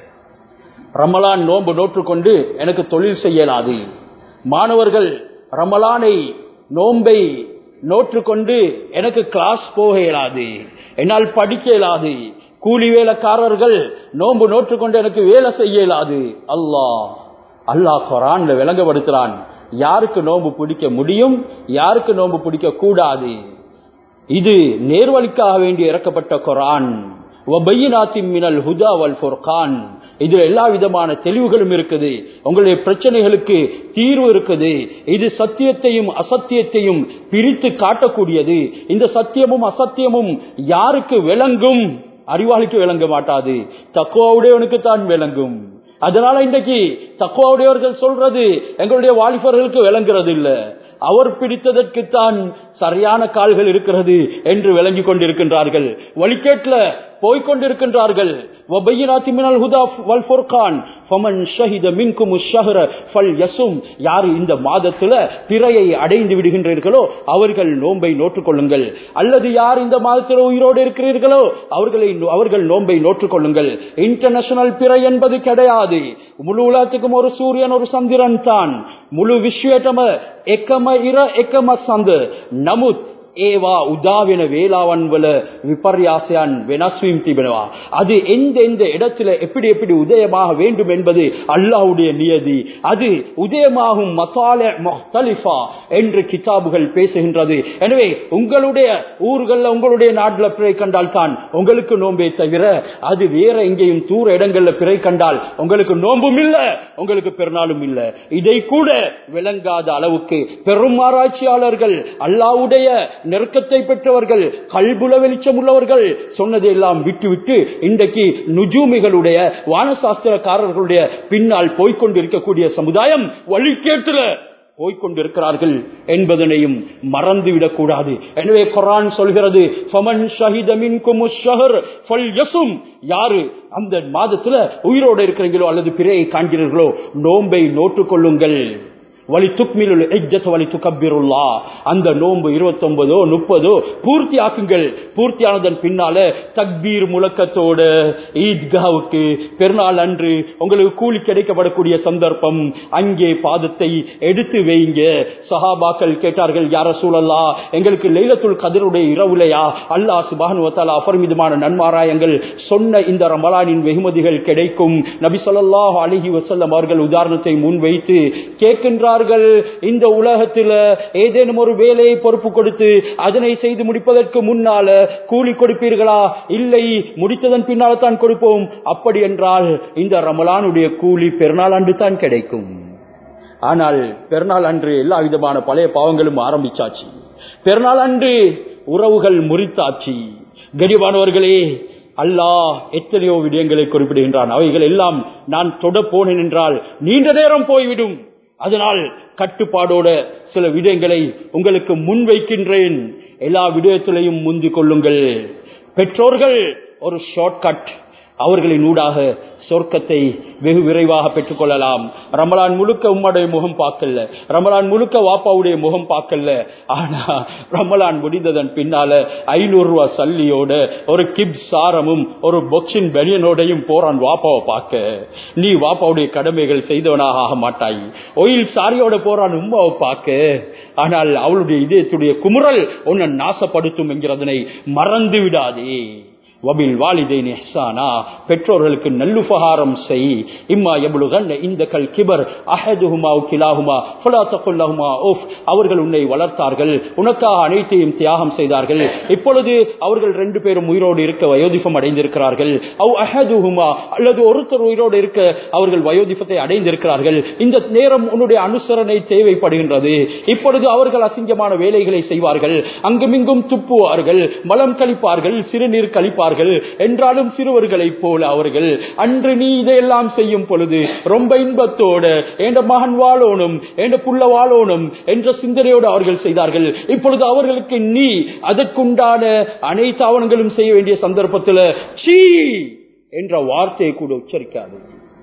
ரமலான் நோன்பு நோற்றுக்கொண்டு எனக்கு தொழில் செய்யலாது மாணவர்கள் ரமலானை நோன்பை நோற்றுக்கொண்டு எனக்கு கிளாஸ் போக இயலாது என்னால் படிக்க இயலாது கூலி வேலைக்காரர்கள் நோன்பு நோற்றுக்கொண்டு எனக்கு வேலை செய்ய இயலாது அல்லாஹ் அல்லாஹ் குரான்ல விளங்கப்படுத்துறான் யாருக்கு நோன்பு பிடிக்க முடியும் யாருக்கு நோன்பு பிடிக்க கூடாது இது நேர்வழிக்காக வேண்டி இறக்கப்பட்ட குரான் மினல் ஹுதா வல் ஃபுர்கான் இதுல எல்லா விதமான தெளிவுகளும் இருக்குது உங்களுடைய பிரச்சனைகளுக்கு தீர்வு இருக்குது இது சத்தியத்தையும் அசத்தியத்தையும் பிரித்து காட்டக்கூடியது இந்த சத்தியமும் அசத்தியமும் யாருக்கு விளங்கும் அறிவாளிக்கு விளங்க மாட்டாது தக்குவாவுடையவனுக்கு தான் விளங்கும் அதனால இன்றைக்கு தக்குவாவுடையவர்கள் சொல்றது எங்களுடைய வாலிபர்களுக்கு விளங்குறது இல்ல அவர் பிடித்ததற்குத்தான் சரியான கால்கள் இருக்கிறது என்று விளங்கிக் கொண்டிருக்கின்றார்கள் வழிகேட்ல போய்கொண்டிருக்கின்றார்கள் யார் இந்த மாதத்துல பிறையை அடைந்து விடுகின்றீர்களோ அவர்கள் நோன்பை நோற்றுக் கொள்ளுங்கள் அல்லது யார் இந்த மாதத்தில் உயிரோடு இருக்கிறீர்களோ அவர்களை அவர்கள் நோன்பை நோற்றுக் கொள்ளுங்கள் இன்டர்நேஷனல் பிறை என்பது கிடையாது முழு உலகத்துக்கும் ஒரு சூரியன் ஒரு சந்திரன் தான் මුළු විශ්වයටම එකම ඉර එකම සඳ නමුත් ඒවා උදාවෙන වේලාවන් වල விபர்யாசையான் வெனஸ்வீம் திபனவா அது எந்த எந்த இடத்துல எப்படி எப்படி உதயமாக வேண்டும் என்பது அல்லாஹ்வுடைய நியதி அது உதயமாகும் மசால முஹ்தலிஃபா என்று கிதாபுகள் பேசுகின்றது எனவே உங்களுடைய ஊர்கள்ல உங்களுடைய நாட்டுல பிறை கண்டால் தான் உங்களுக்கு நோன்பே தவிர அது வேற எங்கேயும் தூர இடங்கள்ல பிறை கண்டால் உங்களுக்கு நோன்பும் இல்ல உங்களுக்கு பெருநாளும் இல்ல இதை கூட விளங்காத அளவுக்கு பெரும் ஆராய்ச்சியாளர்கள் அல்லாவுடைய நெருக்கத்தை பெற்றவர்கள் கல்புல வெளிச்சம் உள்ளவர்கள் சொன்னதையெல்லாம் விட்டுவிட்டு இன்றைக்கு நுஜூமிகளுடைய வானசாஸ்திரக்காரர்களுடைய பின்னால் போய்கொண்டிருக்கக்கூடிய சமுதாயம் வழிகேட்டுல போய்கொண்டிருக்கிறார்கள் என்பதனையும் மறந்துவிடக் கூடாது எனவே குரான் சொல்கிறது ஃபமன் ஷஹிதமின் யாரு அந்த மாதத்துல உயிரோடு இருக்கிறீங்களோ அல்லது பிறையை காண்கிறீர்களோ நோன்பை நோட்டுக் கொள்ளுங்கள் வலி துக்மிலுல் இஜ்ஜத் வலி துகப்பிருல்லா அந்த நோன்பு இருபத்தொன்பதோ முப்பதோ பூர்த்தி ஆக்குங்கள் பூர்த்தியானதன் பின்னால தக்பீர் முழக்கத்தோட ஈத்காவுக்கு பெருநாள் அன்று உங்களுக்கு கூலி கிடைக்கப்படக்கூடிய சந்தர்ப்பம் அங்கே பாதத்தை எடுத்து வைங்க சஹாபாக்கள் கேட்டார்கள் யார சூழல்லா எங்களுக்கு லைலத்துல் கதிருடைய இரவுலையா அல்லாஹ் சுபான் அபரிமிதமான நன்மாராயங்கள் சொன்ன இந்த ரமலானின் வெகுமதிகள் கிடைக்கும் நபி சொல்லாஹ் அலிஹி வசல்லம் அவர்கள் உதாரணத்தை முன்வைத்து கேட்கின்றார் சொல்கிறார்கள் இந்த உலகத்தில் ஏதேனும் ஒரு வேலையை பொறுப்பு கொடுத்து அதனை செய்து முடிப்பதற்கு முன்னால கூலி கொடுப்பீர்களா இல்லை முடித்ததன் பின்னால் தான் கொடுப்போம் அப்படி என்றால் இந்த ரமலானுடைய கூலி பெருநாள் அன்று தான் கிடைக்கும் ஆனால் பெருநாள் அன்று எல்லா விதமான பழைய பாவங்களும் ஆரம்பிச்சாச்சு பெருநாள் அன்று உறவுகள் முறித்தாச்சு கடிவானவர்களே அல்லாஹ் எத்தனையோ விடயங்களை குறிப்பிடுகின்றான் அவைகள் எல்லாம் நான் தொட போனேன் என்றால் நீண்ட நேரம் போய்விடும் அதனால் கட்டுப்பாடோட சில விடயங்களை உங்களுக்கு முன்வைக்கின்றேன் எல்லா விடயத்திலையும் முந்திக் கொள்ளுங்கள் பெற்றோர்கள் ஒரு ஷார்ட்கட் அவர்களின் ஊடாக சொர்க்கத்தை வெகு விரைவாக பெற்றுக் கொள்ளலாம் ரமலான் முழுக்க உம்முடைய முகம் பார்க்கல ரமலான் முழுக்க வாப்பாவுடைய முகம் பார்க்கல ஆனா ரமலான் முடிந்ததன் பின்னால ஐநூறு ரூபாய் சல்லியோட ஒரு கிப் சாரமும் ஒரு பொக்சின் பெனியனோடையும் போறான் வாப்பாவை பார்க்க நீ வாப்பாவுடைய கடமைகள் செய்தவனாக ஆக மாட்டாய் ஒயில் சாரியோட போறான் உம்மாவை பார்க்க ஆனால் அவளுடைய இதயத்துடைய குமுறல் உன்னை நாசப்படுத்தும் என்கிறதனை மறந்து விடாதே வபில் வாலிதைன் இஹ்சானா பெற்றோர்களுக்கு நல்லுபகாரம் செய் இம்மா எபுலுகன் இந்த கல் கிபர் அஹதுஹுமா கிலாஹுமா ஃபலா தகுல்லஹுமா உஃப் அவர்கள் உன்னை வளர்த்தார்கள் உனக்காக அனைத்தையும் தியாகம் செய்தார்கள் இப்பொழுது அவர்கள் ரெண்டு பேரும் உயிரோடு இருக்க வயோதிபம் அடைந்திருக்கிறார்கள் அவ் அஹதுஹுமா அல்லது ஒருத்தர் உயிரோடு இருக்க அவர்கள் வயோதிபத்தை அடைந்திருக்கிறார்கள் இந்த நேரம் உன்னுடைய அனுசரணை தேவைப்படுகின்றது இப்பொழுது அவர்கள் அசிங்கமான வேலைகளை செய்வார்கள் அங்குமிங்கும் துப்புவார்கள் மலம் கழிப்பார்கள் சிறுநீர் கழிப்பார்கள் என்றாலும் சிறுவர்களைப் போல அவர்கள் அன்று நீ இதையெல்லாம் செய்யும் பொழுது ரொம்ப இன்பத்தோட என்ற மகன் வாழோனும் என்ற புள்ள வாழோனும் என்ற சிந்தனையோடு அவர்கள் செய்தார்கள் இப்பொழுது அவர்களுக்கு நீ அதற்குண்டான அனைத்து ஆவணங்களும் செய்ய வேண்டிய சந்தர்ப்பத்தில் சீ என்ற வார்த்தையை கூட உச்சரிக்காது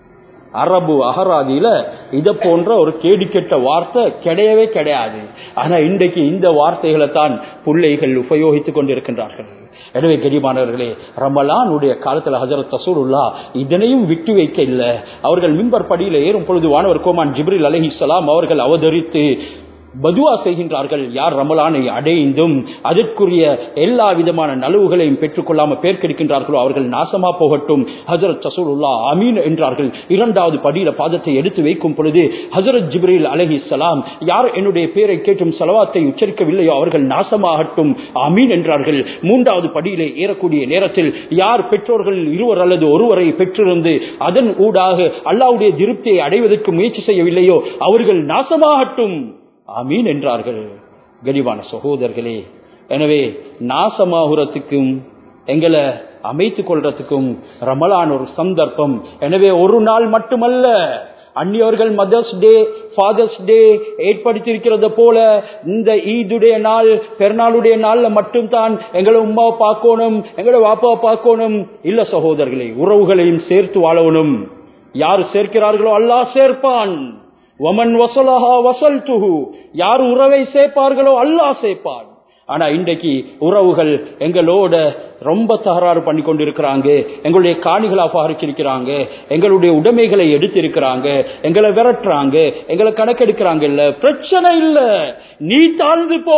அரபு அகராதியில இத போன்ற ஒரு கேடி கெட்ட வார்த்தை கிடையவே கிடையாது ஆனா இன்றைக்கு இந்த வார்த்தைகளை தான் பிள்ளைகள் உபயோகித்துக் கொண்டிருக்கின்றார்கள் எனவே கெடிமானவர்களே ரமலானுடைய காலத்துல ஹசரத் தசூருல்லா இதனையும் விட்டு வைக்க இல்லை அவர்கள் மிம்பர் படியில ஏறும் பொழுது வானவர் கோமான் ஜிப்ரில் அலஹிசலாம் அவர்கள் அவதரித்து பதுவா செய்கின்றார்கள் யார் ரமலானை அடைந்தும் அதற்குரிய எல்லா விதமான நலவுகளையும் பெற்றுக்கொள்ளாம பேர்க்கெடுக்கின்றார்களோ அவர்கள் நாசமா போகட்டும் ஹசரத் சசூலுல்லா அமீன் என்றார்கள் இரண்டாவது படியில பாதத்தை எடுத்து வைக்கும் பொழுது ஹசரத் ஜிப்ரீல் அலஹி சலாம் யார் என்னுடைய பேரை கேட்டும் செலவாத்தை உச்சரிக்கவில்லையோ அவர்கள் நாசமாகட்டும் அமீன் என்றார்கள் மூன்றாவது படியிலே ஏறக்கூடிய நேரத்தில் யார் பெற்றோர்கள் இருவர் அல்லது ஒருவரை பெற்றிருந்து அதன் ஊடாக அல்லாவுடைய திருப்தியை அடைவதற்கு முயற்சி செய்யவில்லையோ அவர்கள் நாசமாகட்டும் அமீன் என்றார்கள் கனிவான சகோதரர்களே எனவே நாசமாகுறதுக்கும் எங்களை அமைத்துக் கொள்றதுக்கும் ரமலான் ஒரு சந்தர்ப்பம் எனவே ஒரு நாள் மட்டுமல்ல அந்நியவர்கள் மதர்ஸ் டே ஃபாதர்ஸ் டே ஏற்படுத்தியிருக்கிறது போல இந்த ஈதுடைய நாள் பெருநாளுடைய நாள்ல மட்டும்தான் எங்களை உமாவை பார்க்கணும் எங்களை வாப்பாவை பார்க்கணும் இல்ல சகோதரர்களே உறவுகளையும் சேர்த்து வாழணும் யார் சேர்க்கிறார்களோ அல்லாஹ் சேர்ப்பான் ஒமன் வசலஹா வசல் துஹு யார் உறவை சேர்ப்பார்களோ அல்லாஹ் சேர்ப்பான் ஆனா இன்றைக்கு உறவுகள் எங்களோட ரொம்ப தகராறு பண்ணி கொண்டிருக்கிறாங்க எங்களுடைய காணிகளை அபகரிச்சிருக்கிறாங்க எங்களுடைய உடைமைகளை எடுத்திருக்கிறாங்க எங்களை விரட்டுறாங்க எங்களை கணக்கெடுக்கிறாங்க இல்ல பிரச்சனை இல்ல நீ தாழ்ந்து போ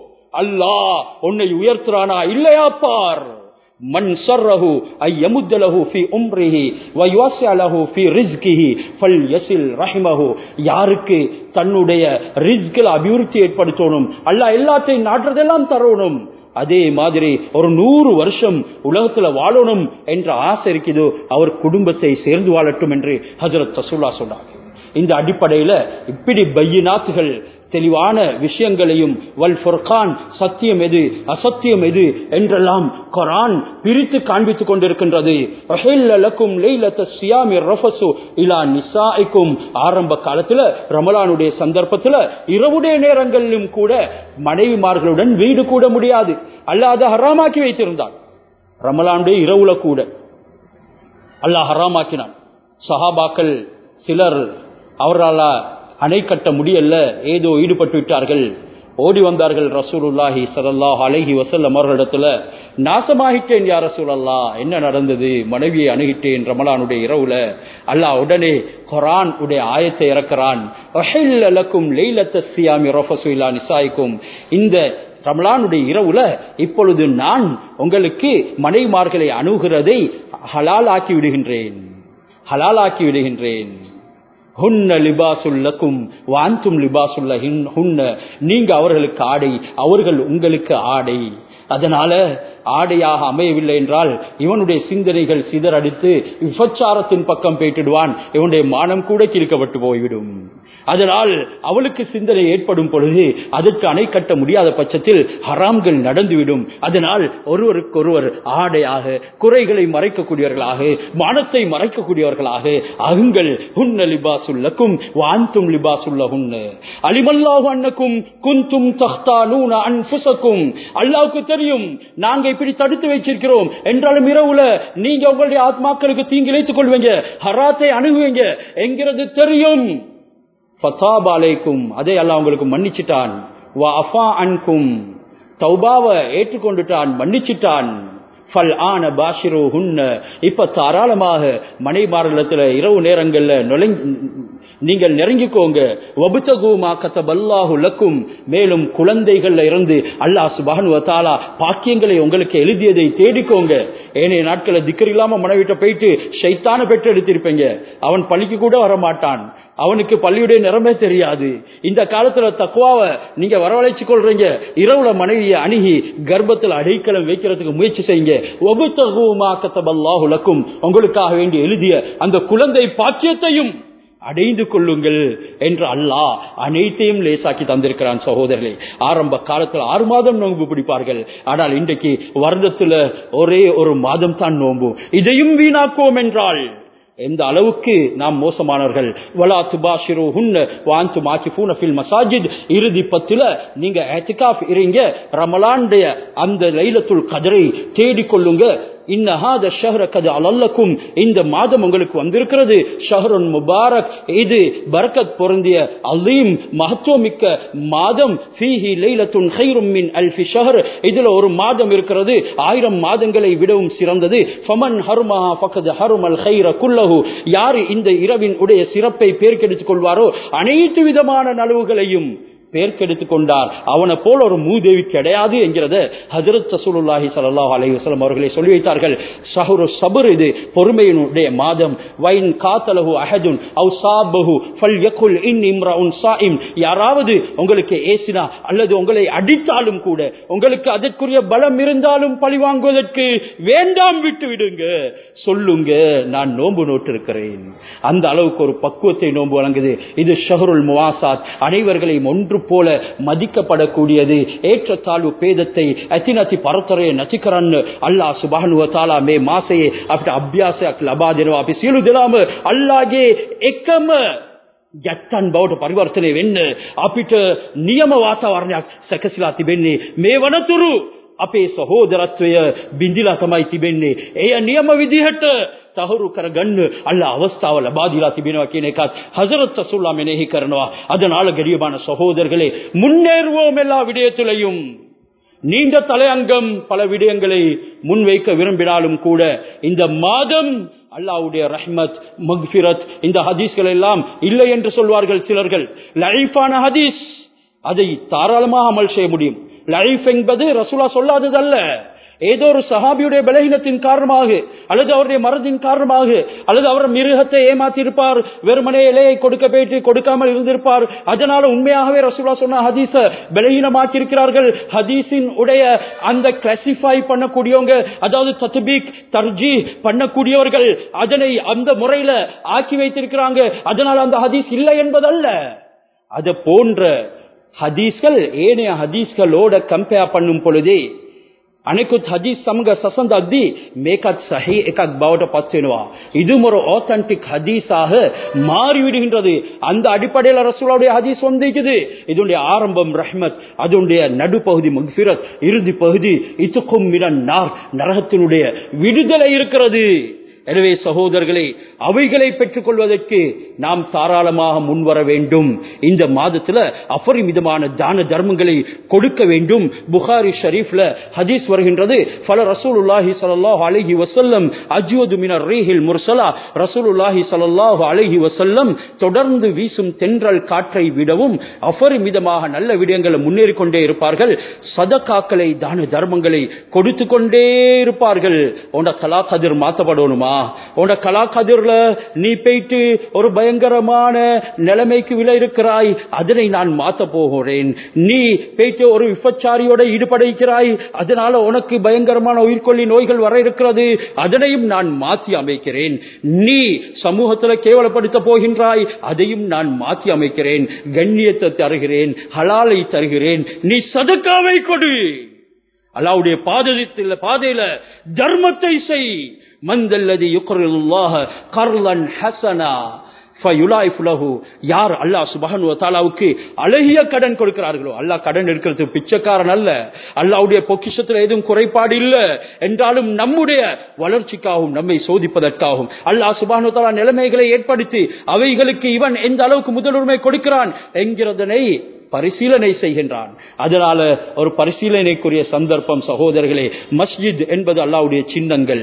அல்லாஹ் உன்னை உயர்த்துறானா இல்லையா பார் மன் சர்ரஹு ஐ யமுத்தலஹு ஃபி உம்ரிஹி வ யுவஸ்ஸலஹு ஃபி ரிஸ்கிஹி ஃபல் யஸில் ரஹிமஹு யாருக்கு தன்னுடைய ரிஸ்கில் அபிவிருத்தி ஏற்படுத்தணும் அல்லாஹ் எல்லாத்தையும் நாட்டுறதெல்லாம் தரணும் அதே மாதிரி ஒரு நூறு வருஷம் உலகத்துல வாழணும் என்ற ஆசை இருக்குதோ அவர் குடும்பத்தை சேர்ந்து வாழட்டும் என்று ஹஜரத் தசூல்லா சொன்னாங்க இந்த அடிப்படையில இப்படி பையினாத்துகள் தெளிவான விஷயங்களையும் வல் ஃபுர்கான் சத்தியம் எது அசத்தியம் எது என்றெல்லாம் குரான் பிரித்து காண்பித்துக் கொண்டிருக்கின்றது ரஹில்லலக்கும் லைலத்த சியாமி ரஃபசு இலா நிசாய்க்கும் ஆரம்ப காலத்துல ரமலானுடைய சந்தர்ப்பத்துல இரவுடைய நேரங்களிலும் கூட மனைவிமார்களுடன் வீடு கூட முடியாது அல்லாத ஹராமாக்கி வைத்திருந்தான் ரமலானுடைய இரவுல கூட அல்லாஹ் ஹராமாக்கினான் சஹாபாக்கள் சிலர் அவரால் அணை கட்ட முடியல ஏதோ ஈடுபட்டு விட்டார்கள் ஓடி வந்தார்கள் ரசூலுல்லாஹி சல்லாஹ் அலஹி வசல்லம் அவர்களிடத்துல நாசமாகிட்டேன் யார் ரசூலல்லா என்ன நடந்தது மனைவியை அணுகிட்டேன் ரமலானுடைய இரவுல அல்லாஹ் உடனே குரான் உடைய ஆயத்தை இறக்கிறான் நிசாய்க்கும் இந்த ரமலானுடைய இரவுல இப்பொழுது நான் உங்களுக்கு மனைமார்களை அணுகிறதை ஹலால் ஆக்கி விடுகின்றேன் ஹலால் ஆக்கி விடுகின்றேன் ஹுன்ன லிபாசுல்லக்கும் வாந்தும் லிபாசுல்ல ஹுன்ன நீங்க அவர்களுக்கு ஆடை அவர்கள் உங்களுக்கு ஆடை அதனால ஆடையாக அமையவில்லை என்றால் இவனுடைய சிந்தனைகள் சிதறடித்து விபச்சாரத்தின் பக்கம் போயிட்டுடுவான் இவனுடைய மானம் கூட கிழிக்கப்பட்டு போய்விடும் அதனால் அவளுக்கு சிந்தனை ஏற்படும் பொழுது அதற்கு அணை கட்ட முடியாத பட்சத்தில் ஹராம்கள் நடந்துவிடும் அதனால் ஒருவருக்கொருவர் ஆடையாக குறைகளை மறைக்கக்கூடியவர்களாக மானத்தை மறைக்கக்கூடியவர்களாக அகுங்கள் ஹுன்ன லிபாசுல்லக்கும் வாந்தும் லிபாசுல்லஹுன்ன அலிமல்லாஹு அன்னக்கும் குந்தும் தஹ்தானூன அன்ஃபுசக்கும் அல்லாஹ்வுக்கு தெரியும் நாங்க இப்படி தடுத்து வச்சிருக்கிறோம் என்றாலும் இரவுல நீங்க உங்களுடைய ஆத்மாக்களுக்கு தீங்கிழைத்துக் கொள்வீங்க ஹராத்தை அணுகுவீங்க என்கிறது தெரியும் ஃபத்தாபாலைக்கும் அதை அல்லாஹ் உங்களுக்கு மன்னிச்சிட்டான் வா அஃபா அன்கும் தௌபாவை ஏற்றுக்கொண்டுட்டான் மன்னிச்சிட்டான் ஃபல் ஆன பாஷிரோ ஹுன்ன இப்ப தாராளமாக மனைமாரலத்துல இரவு நேரங்கள்ல நுழை நீங்கள் நெருங்கிக்கோங்க வபுத்தகுமா கத்தபல்லாஹு லக்கும் மேலும் குழந்தைகள்ல இருந்து அல்லாஹ் சுபஹன் வத்தாலா பாக்கியங்களை உங்களுக்கு எழுதியதை தேடிக்கோங்க ஏனைய நாட்களை திக்கர் இல்லாம மனைவிட்ட போயிட்டு ஷைத்தான பெற்று எடுத்திருப்பீங்க அவன் பள்ளிக்கு கூட வரமாட்டான் அவனுக்கு பள்ளியுடைய நிறமே தெரியாது இந்த காலத்துல தக்குவாவை நீங்க வரவழைச்சு கொள்றீங்க இரவுல மனைவியை அணுகி கர்ப்பத்தில் அடைக்கலம் வைக்கிறதுக்கு முயற்சி செய்யுங்க ஒபுத்தகுமா கத்தபல்லாஹு லக்கும் உங்களுக்காக வேண்டி எழுதிய அந்த குழந்தை பாக்கியத்தையும் அடைந்து கொள்ளுங்கள் என்று அல்லாஹ் அனைத்தையும் லேசாக்கி தந்திருக்கிறான் சகோதரர்களே ஆரம்ப காலத்தில் ஆறு மாதம் நோன்பு பிடிப்பார்கள் ஆனால் இன்றைக்கு வருடத்துல ஒரே ஒரு மாதம் தான் நோன்பு இதையும் வீணாக்குவோம் என்றால் எந்த அளவுக்கு நாம் மோசமானவர்கள் வலா துபாஷிரு ஹுன்ன வாந்து மாக்கிஃபூன ஃபில் மசாஜித் இறுதி பத்துல நீங்க ஏத்திகாஃப் இருங்க ரமலானுடைய அந்த லைலத்துல் கதரை தேடிக்கொள்ளுங்க இன்னஹாத ஷஹர கது அலல்லக்கும் இந்த மாதம் உங்களுக்கு வந்திருக்கிறது ஷஹருன் முபாரக் இது பரக்கத் பொருந்திய அலீம் மகத்துவமிக்க மாதம் ஃபீஹி லைலத்துன் ஹைரும் மின் அல்ஃபி ஷஹர் இதுல ஒரு மாதம் இருக்கிறது ஆயிரம் மாதங்களை விடவும் சிறந்தது ஃபமன் ஹருமஹா ஃபக்கது ஹருமல் ஹைர குல்லஹு யார் இந்த இரவின் உடைய சிறப்பை பேர்க்கெடுத்துக் கொள்வாரோ அனைத்து விதமான நலவுகளையும் பேர்க்கெடுத்துக் கொண்டார் அவனை போல ஒரு மூதேவி கிடையாது என்கிறத ஹஜரத் சசூலுல்லாஹி ஸல்லல்லாஹு அலைஹி வஸல்லம் அவர்களை சொல்லி வைத்தார்கள் ஷஹ்ரு சபர் இது பொறுமையினுடைய மாதம் வைன் காத்தலஹு அஹதுன் அவ் சாபஹு ஃபல்யகுல் இன் இம்ரஉன் ஸாயிம் யாராவது உங்களுக்கு ஏசினா அல்லது உங்களை அடித்தாலும் கூட உங்களுக்கு அதற்குரிய பலம் இருந்தாலும் பழி வாங்குவதற்கு வேண்டாம் விட்டு விடுங்க சொல்லுங்க நான் நோன்பு நோட்டு இருக்கிறேன் அந்த அளவுக்கு ஒரு பக்குவத்தை நோன்பு வழங்குது இது ஷஹருல் முவாசாத் அனைவர்களையும் ஒன்று போல மதிக்கப்படக்கூடியது ஏற்றத்தாழ்வு பேதத்தை අතිනති පරතරය නැති කරන්න අල්ලා සුබහනුව තාලා මේ මාසයේ අපිට අභ්‍යාසයක් ලබා දෙනවා අපි සියලු දෙනාම අල්ලාගේ එකම ගැත්තන් බවට පරිවර්තනය වෙන්න අපිට නියම වාතාවරණයක් සැකසීලා තිබෙන්නේ මේ වනතුරු අපේ සහෝදරත්වය බිඳිලා තමයි තිබෙන්නේ එය නියම විදිහට තහවුරු කරගන්න අල්ලා අවස්ථාව ලබා දීලා තිබෙනවා කියන එකත් ஹஜரத் ரசூல்லா මෙනෙහි කරනවා அதனால கரியமான சகோதரர்களே முன்னேறுவோம் எல்லா விடயத்திலையும் நீண்ட தலையங்கம் பல விடயங்களை முன்வைக்க விரும்பினாலும் கூட இந்த மாதம் அல்லாவுடைய ரஹ்மத் மக்ஃபிரத் இந்த ஹதீஸ்கள் எல்லாம் இல்லை என்று சொல்வார்கள் சிலர்கள் லைஃபான ஹதீஸ் அதை தாராளமாக அமல் செய்ய முடியும் லைஃப் என்பது ரசூலா சொல்லாததல்ல ஏதோ ஒரு சஹாபியுடைய பலகீனத்தின் காரணமாக அல்லது அவருடைய மரத்தின் காரணமாக அல்லது அவர் மிருகத்தை ஏமாத்தி இருப்பார் வெறுமனே இலையை கொடுக்க போயிட்டு கொடுக்காமல் இருந்திருப்பார் அதனால உண்மையாகவே ரசூலா சொன்ன ஹதீஸ பலகீனமாக்கி இருக்கிறார்கள் ஹதீஸின் உடைய அந்த கிளாசிஃபை பண்ணக்கூடியவங்க அதாவது தத்பீக் தர்ஜி பண்ணக்கூடியவர்கள் அதனை அந்த முறையில ஆக்கி வைத்திருக்கிறாங்க அதனால அந்த ஹதீஸ் இல்லை என்பதல்ல அது போன்ற ஹதீஸ்கள் ஏனைய ஹதீஸ்களோட கம்பேர் பண்ணும் பொழுதே අනෙකුත් හදීස් සමග සසඳද්දී මේකත් සහි එකක් බවට පත් වෙනවා. இதுவும் ஒரு ஆத்தென்டிக் ஹதீஸாக மாறி விடுகின்றது. அந்த அடிப்படையில் ரசூலுடைய ஹதீஸ் வந்திருக்குது. இதனுடைய ஆரம்பம் ரஹ்மத், அதனுடைய நடுப்பகுதி மக்ஃபிரத், இறுதி பகுதி இத்துக்கும் மினன் நார் நரகத்தினுடைய விடுதலை இருக்கிறது. எனவே சகோதரர்களே அவைகளை பெற்றுக் கொள்வதற்கு நாம் தாராளமாக முன்வர வேண்டும் இந்த மாதத்துல அபரிமிதமான தான தர்மங்களை கொடுக்க வேண்டும் புகாரி ஷரீஃப்ல ஹதீஸ் வருகின்றது பல ரசூலுல்லாஹி ஸல்லல்லாஹு அலைஹி வஸல்லம் அஜ்வது மினர் ரீஹில் முர்சலா ரசூலுல்லாஹி ஸல்லல்லாஹு அலைஹி வஸல்லம் தொடர்ந்து வீசும் தென்றல் காற்றை விடவும் அபரிமிதமாக நல்ல விடயங்களை முன்னேறி கொண்டே இருப்பார்கள் சதகாக்களை தான தர்மங்களை கொடுத்து கொண்டே இருப்பார்கள் உண்ட கலா கதிர் மாத்தப்படணுமா தெரியுமா உன்னோட கலாக்கதிர்ல நீ போயிட்டு ஒரு பயங்கரமான நிலைமைக்கு விலை இருக்கிறாய் அதனை நான் மாத்த போகிறேன் நீ போயிட்டு ஒரு விபச்சாரியோட ஈடுபடுகிறாய் அதனால உனக்கு பயங்கரமான உயிர்கொல்லி நோய்கள் வர இருக்கிறது அதனையும் நான் மாற்றி அமைக்கிறேன் நீ சமூகத்தில் கேவலப்படுத்த போகின்றாய் அதையும் நான் மாற்றி அமைக்கிறேன் கண்ணியத்தை தருகிறேன் ஹலாலை தருகிறேன் நீ சதக்காவை கொடு அல்லாவுடைய பாதத்தில் பாதையில தர்மத்தை செய் மந்தல்லதி யுக்ரில்லாஹ கர்லன் ஹசனா யார் அல்லாஹ் சுபஹனு தாலாவுக்கு அழகிய கடன் கொடுக்கிறார்களோ அல்லாஹ் கடன் எடுக்கிறது பிச்சைக்காரன் அல்ல அல்லாவுடைய பொக்கிஷத்துல எதுவும் குறைபாடு இல்ல என்றாலும் நம்முடைய வளர்ச்சிக்காகவும் நம்மை சோதிப்பதற்காகவும் அல்லாஹ் சுபஹனு தாலா நிலைமைகளை ஏற்படுத்தி அவைகளுக்கு இவன் எந்த அளவுக்கு முதலுரிமை கொடுக்கிறான் என்கிறதனை பரிசீலனை செய்கின்றான் அதனால ஒரு பரிசீலனைக்குரிய சந்தர்ப்பம் சகோதரர்களே மஸ்ஜித் என்பது அல்லாவுடைய சின்னங்கள்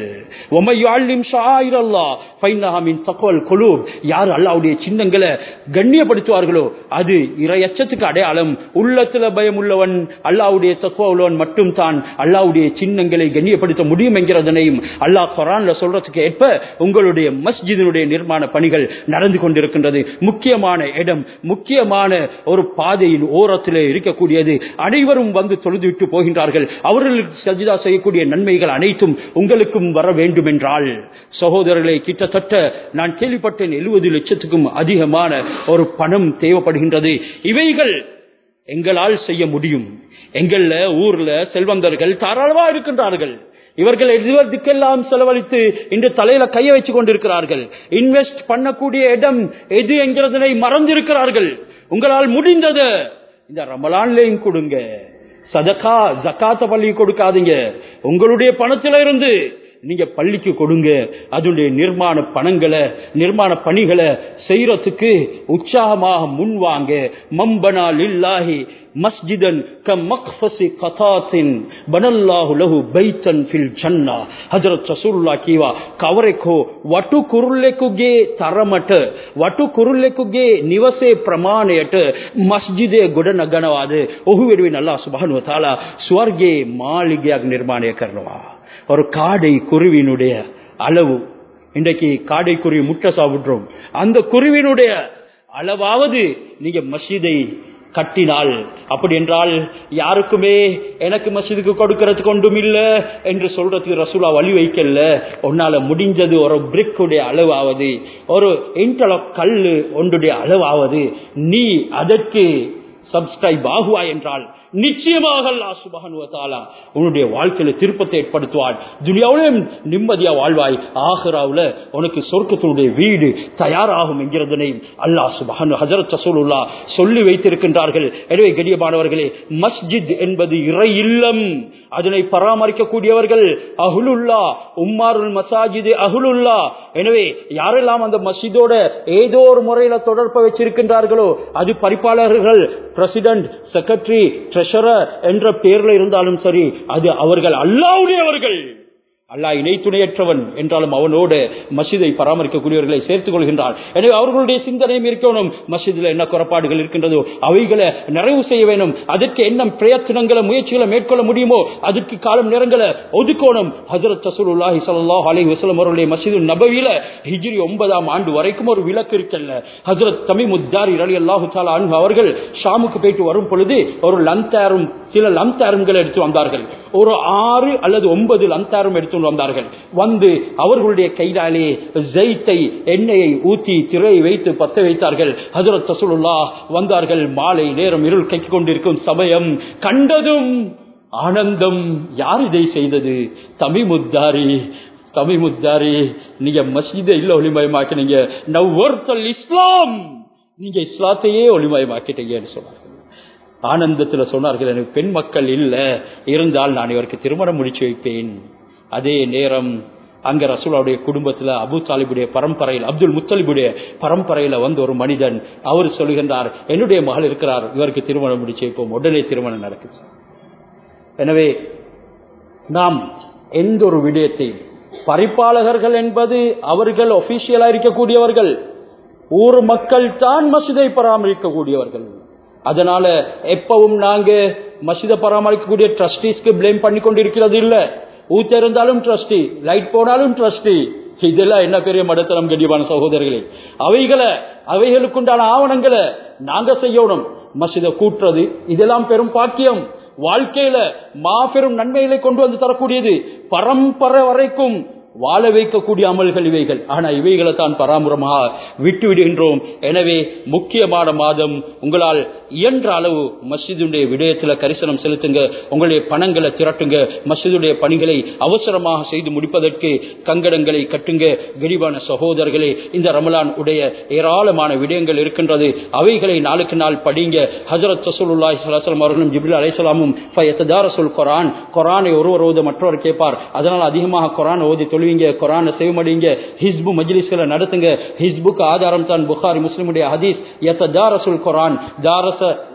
யார் அல்லாவுடைய சின்னங்களை கண்ணியப்படுத்துவார்களோ அது இரையச்சத்துக்கு அடையாளம் உள்ளத்துல பயம் உள்ளவன் அல்லாவுடைய தக்குவ உள்ளவன் மட்டும் தான் அல்லாவுடைய சின்னங்களை கண்ணியப்படுத்த முடியும் என்கிறதனையும் அல்லாஹ் குரான்ல சொல்றதுக்கு ஏற்ப உங்களுடைய மஸ்ஜிதினுடைய நிர்மாண பணிகள் நடந்து கொண்டிருக்கின்றது முக்கியமான இடம் முக்கியமான ஒரு பாதையின் ஓரத்திலே இருக்கக்கூடியது அனைவரும் வந்து தொழுது விட்டு போகின்றார்கள் அவர்களுக்கு சஜிதா செய்யக்கூடிய நன்மைகள் அனைத்தும் உங்களுக்கும் வர வேண்டும் என்றால் சகோதரர்களை கிட்டத்தட்ட நான் கேள்விப்பட்டேன் எழுபது லட்சத்துக்கும் அதிகமான ஒரு பணம் தேவைப்படுகின்றது இவைகள் எங்களால் செய்ய முடியும் எங்கள்ல ஊர்ல செல்வந்தர்கள் தாராளமா இருக்கின்றார்கள் இவர்கள் எதுவதற்கெல்லாம் செலவழித்து இன்று தலையில கைய வச்சு கொண்டிருக்கிறார்கள் இன்வெஸ்ட் பண்ணக்கூடிய இடம் எது என்கிறதனை மறந்திருக்கிறார்கள் உங்களால் முடிந்தது இந்த ரமலான்லையும் கொடுங்க சதகா ஜக்காத்த பள்ளி கொடுக்காதீங்க உங்களுடைய பணத்தில இருந்து நீங்க பள்ளிக்கு கொடுங்க அதனுடைய நிர்மாண பணங்களை நிர்மாண பணிகளை செய்யறதுக்கு உற்சாகமாக முன்வாங்க மம்பனா லில்லாஹி மஸ்ஜிதன் க மக்ஃபசி கதாத்தின் பனல்லாஹு லஹு பைத்தன் ஃபில் ஜன்னா ஹஜரத் ரசூலுல்லாஹ் கீவா ಕವರೆಕೋ ವಟು ಕುರುಲ್ಲೆಕುಗೆ ತರಮಟ ವಟು ಕುರುಲ್ಲೆಕುಗೆ ನಿವಸೆ ಪ್ರಮಾಣಯಟ ಮಸ್ಜಿದೆ ಗುಡನಗಣವಾದ ಒಹುವೆರುವಿನ ಅಲ್ಲಾ ಸುಬಾನು ತಾಲ ಸ್ವರ್ಗೆ ಮಾಳಿಗೆಯಾಗಿ ನಿರ್ಮಾಣ ಕರ್ಣವಾ ஒரு காடை குருவினுடைய அளவு இன்றைக்கு காடை குருவி முட்டை சாப்பிடுறோம் அந்த குருவினுடைய அளவாவது நீங்க மஸ்ஜிதை கட்டினால் அப்படி என்றால் யாருக்குமே எனக்கு மசிதுக்கு கொடுக்கறதுக்கு ஒன்றும் இல்ல என்று சொல்றதுக்கு ரசூலா வழி வைக்கல உன்னால முடிஞ்சது ஒரு பிரிக்குடைய அளவாவது ஒரு இன்டலக் கல்லு ஒன்றுடைய அளவாவது நீ அதற்கு சப்ஸ்கிரைப் ஆகுவாய் என்றால் நிச்சயமாக அல்லா சுபகனுவத்தாலா உன்னுடைய வாழ்க்கையில திருப்பத்தை ஏற்படுத்துவாள் துனியாவிலும் நிம்மதியா வாழ்வாய் ஆஹராவுல உனக்கு சொர்க்கத்தினுடைய வீடு தயாராகும் என்கிறதனை அல்லாஹ் சுபஹனு ஹசரத் ரசூலுல்லா சொல்லி வைத்திருக்கின்றார்கள் எனவே கடியமானவர்களே மஸ்ஜித் என்பது இறை இல்லம் அதனை பராமரிக்கக்கூடியவர்கள் அகுலுல்லா உம்மாருல் மசாஜிது அகுலுல்லா எனவே யாரெல்லாம் அந்த மஸ்ஜிதோட ஏதோ ஒரு முறையில தொடர்பை வச்சிருக்கின்றார்களோ அது பரிபாலகர்கள் பிரசிடென்ட் செக்ரட்டரி ட்ரெஷரர் என்ற பெயர்ல இருந்தாலும் சரி அது அவர்கள் அல்லாவுடையவர்கள் அல்லா இணை துணையற்றவன் என்றாலும் அவனோடு மசிதை பராமரிக்கக்கூடியவர்களை சேர்த்துக் கொள்கின்றார் எனவே அவர்களுடைய சிந்தனையும் இருக்கணும் மசிதில் என்ன குறைபாடுகள் இருக்கின்றதோ அவைகளை நிறைவு செய்ய வேண்டும் அதற்கு என்ன பிரயத்தனங்களை முயற்சிகளை மேற்கொள்ள முடியுமோ அதற்கு காலம் நேரங்களை ஒதுக்கணும் ஹசரத் சசூலுல்லாஹி ஸல்லல்லாஹு அலைஹி வஸல்லம் அவருடைய மஸ்ஜிது நபவியில ஹிஜ்ரி ஒன்பதாம் ஆண்டு வரைக்கும் ஒரு விளக்கு இருக்கல்ல ஹசரத் தமிமுத்தாரி ரலியல்லாஹு தஆலா அன்ஹு அவர்கள் ஷாமுக்கு போயிட்டு வரும் பொழுது ஒரு லந்தாரும் சில லந்தாருங்களை எடுத்து வந்தார்கள் ஒரு ஆறு அல்லது ஒன்பது லந்தாரும் எடுத்து வந்தார்கள் வந்து அவர்களுடைய கைதாலே ஜெய்த்தை எண்ணெயை ஊத்தி திரையை வைத்து பத்த வைத்தார்கள் ஹசரத் ரசூலுல்லா வந்தார்கள் மாலை நேரம் இருள் கை கொண்டிருக்கும் சமயம் கண்டதும் ஆனந்தம் யார் இதை செய்தது தமிமுத்தாரி தமிமுத்தாரி நீங்க மஸ்ஜிதை இல்ல ஒளிமயமாக்கினீங்க நவ்வொருத்தல் இஸ்லாம் நீங்க இஸ்லாத்தையே ஒளிமயமாக்கிட்டீங்கன்னு சொன்னார்கள் ஆனந்தத்துல சொன்னார்கள் எனக்கு பெண் மக்கள் இல்ல இருந்தால் நான் இவருக்கு திருமணம் முடிச்சு வைப்பேன் அதே நேரம் அங்க ரசூலாவுடைய குடும்பத்துல அபு தாலிபுடைய பரம்பரையில் அப்துல் முத்தலிபுடைய பரம்பரையில வந்து ஒரு மனிதன் அவர் சொல்கின்றார் என்னுடைய மகள் இருக்கிறார் இவருக்கு திருமணம் முடிச்சு வைப்போம் உடனே திருமணம் நடக்குது எனவே நாம் எந்த ஒரு விடயத்தையும் பரிபாலகர்கள் என்பது அவர்கள் ஒபிஷியலா இருக்கக்கூடியவர்கள் ஊர் மக்கள் தான் மசிதை பராமரிக்கக்கூடியவர்கள் அதனால எப்பவும் நாங்க மசித பராமரிக்கக்கூடிய ட்ரஸ்டீஸ்க்கு பிளேம் பண்ணி கொண்டிருக்கிறது இல்ல ஊத்த இருந்தாலும் ட்ரஸ்டி லைட் போனாலும் ட்ரஸ்டி இதெல்லாம் என்ன பெரிய மடத்தனம் கண்டிப்பான சகோதரர்களே அவைகளை அவைகளுக்குண்டான ஆவணங்களை நாங்க செய்யணும் மசித கூட்டுறது இதெல்லாம் பெரும் பாக்கியம் வாழ்க்கையில மாபெரும் நன்மைகளை கொண்டு வந்து தரக்கூடியது பரம்பரை வரைக்கும் வாழ வைக்கக்கூடிய அமல்கள் இவைகள் ஆனா இவைகளை தான் பராமுரமாக விட்டு விடுகின்றோம் எனவே முக்கியமான மாதம் உங்களால் இயன்ற அளவு மஸ்ஜிதுடைய விடயத்தில் கரிசனம் செலுத்துங்க உங்களுடைய பணங்களை திரட்டுங்க மஸ்ஜிதுடைய பணிகளை அவசரமாக செய்து முடிப்பதற்கு கங்கடங்களை கட்டுங்க விரிவான சகோதரர்களே இந்த ரமலான் உடைய ஏராளமான விடயங்கள் இருக்கின்றது அவைகளை நாளுக்கு நாள் படிங்க ஹசரத் ரசூலுல்லாஹி ஸல்லல்லாஹு அவர்களும் ஜிப்ரீல் அலைஹிஸ்ஸலாமும் ஃபயத்ததாரசுல் குர்ஆன் குர்ஆனை ஒருவர் ஓத மற்றவர் கேட்பார் அதனால் அதிகமாக குர்ஆன் ஓதி தொழுவீங்க குர்ஆனை செவிமடிங்க ஹிஸ்பு மஜ்லிஸ்களை நடத்துங்க ஹிஸ்புக்கு ஆதாரம் தான் புகாரி முஸ்லிமுடைய ஹதீஸ் யத்ததாரசுல் குர்ஆன் தாரச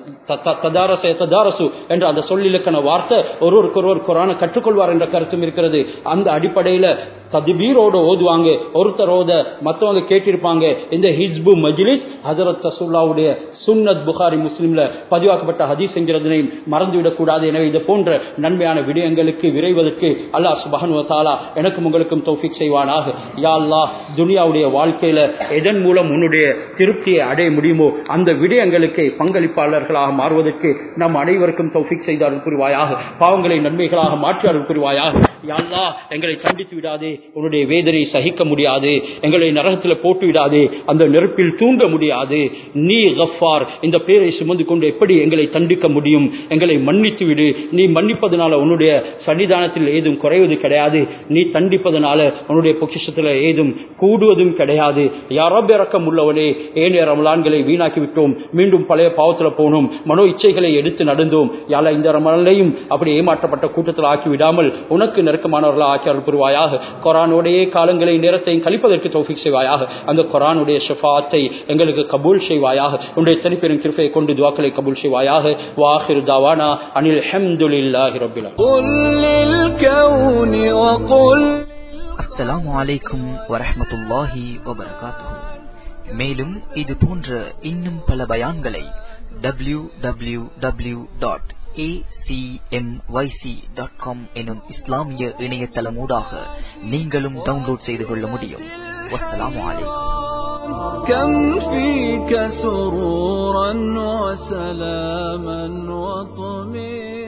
ததாரச ததாரசு என்ற அந்த சொல்லிலக்கண வார்த்தை ஒருவருக்கு ஒருவர் குரானை கற்றுக்கொள்வார் என்ற கருத்தும் இருக்கிறது அந்த அடிப்படையில ததிபீரோடு ஓதுவாங்க ஒருத்தர் ஓத மற்றவங்க கேட்டிருப்பாங்க இந்த ஹிஸ்பு மஜ்லிஸ் ஹசரத் ரசூல்லாவுடைய சுன்னத் புகாரி முஸ்லிம்ல பதிவாக்கப்பட்ட ஹதீஸ் என்கிறதனையும் மறந்துவிடக் கூடாது எனவே இது போன்ற நன்மையான விடயங்களுக்கு விரைவதற்கு அல்லாஹ் சுபஹனு தாலா எனக்கும் உங்களுக்கும் தௌஃபிக் செய்வானாக யா அல்லாஹ் துனியாவுடைய வாழ்க்கையில எதன் மூலம் உன்னுடைய திருப்தியை அடைய முடியுமோ அந்த விடயங்களுக்கு பங்களிப்பாளர்களாக மாறுவதற்கு நம் அனைவருக்கும் தௌஃபிக் செய்தார்கள் புரிவாயாக பாவங்களை நன்மைகளாக மாற்றியார்கள் புரிவாயாக யாழ்லா எங்களை கண்டித்து விடாதே உன்னுடைய வேதனை சகிக்க முடியாது எங்களை நரகத்தில் போட்டு விடாதே அந்த நெருப்பில் தூங்க முடியாது நீ கஃபார் இந்த பேரை சுமந்து கொண்டு எப்படி எங்களை தண்டிக்க முடியும் எங்களை மன்னித்து விடு நீ மன்னிப்பதனால உன்னுடைய சன்னிதானத்தில் ஏதும் குறைவது கிடையாது நீ தண்டிப்பதனால உன்னுடைய பொக்கிஷத்தில் ஏதும் கூடுவதும் கிடையாது யாரோ இறக்கம் உள்ளவனே ஏனைய ரமலான்களை வீணாக்கி விட்டோம் மீண்டும் பழைய பாவத்தில் போனோம் மனோ இச்சைகளை எடுத்து நடந்தோம் யாழ இந்த ரமலானையும் அப்படி ஏமாற்றப்பட்ட கூட்டத்தில் ஆக்கி விடாமல் உனக்கு நெருக்கமானவர்களாக ஆக்கி அருள் புரிவாயாக கொரானுடைய காலங்களை நேரத்தையும் கழிப்பதற்கு தௌஃபிக் செய்வாயாக அந்த கொரானுடைய ஷஃபாத்தை எங்களுக்கு கபூல் செய்வாயாக உன்னுடைய தனிப்பெரும் கிருப்பையை கொண்டு துவாக்களை கபூல் செய்வாயாக வாஹிர் தாவானா அனில் ஹம்துலில்லாஹி ரப்பில் قل للكون وقل அஸ்ஸலாமு அலைக்கும் வரஹ்மத்துல்லாஹி வபரகாத்துஹு மேலும் இது போன்ற இன்னும் பல பயான்களை W W W dot dot com எனும் இஸ்லாமிய இணையதளமூடாக நீங்களும் டவுன்லோட் செய்து கொள்ள முடியும் வஸ்ஸலாமு அலைக்கும் كم فيك سرورا وسلاما وطمئنا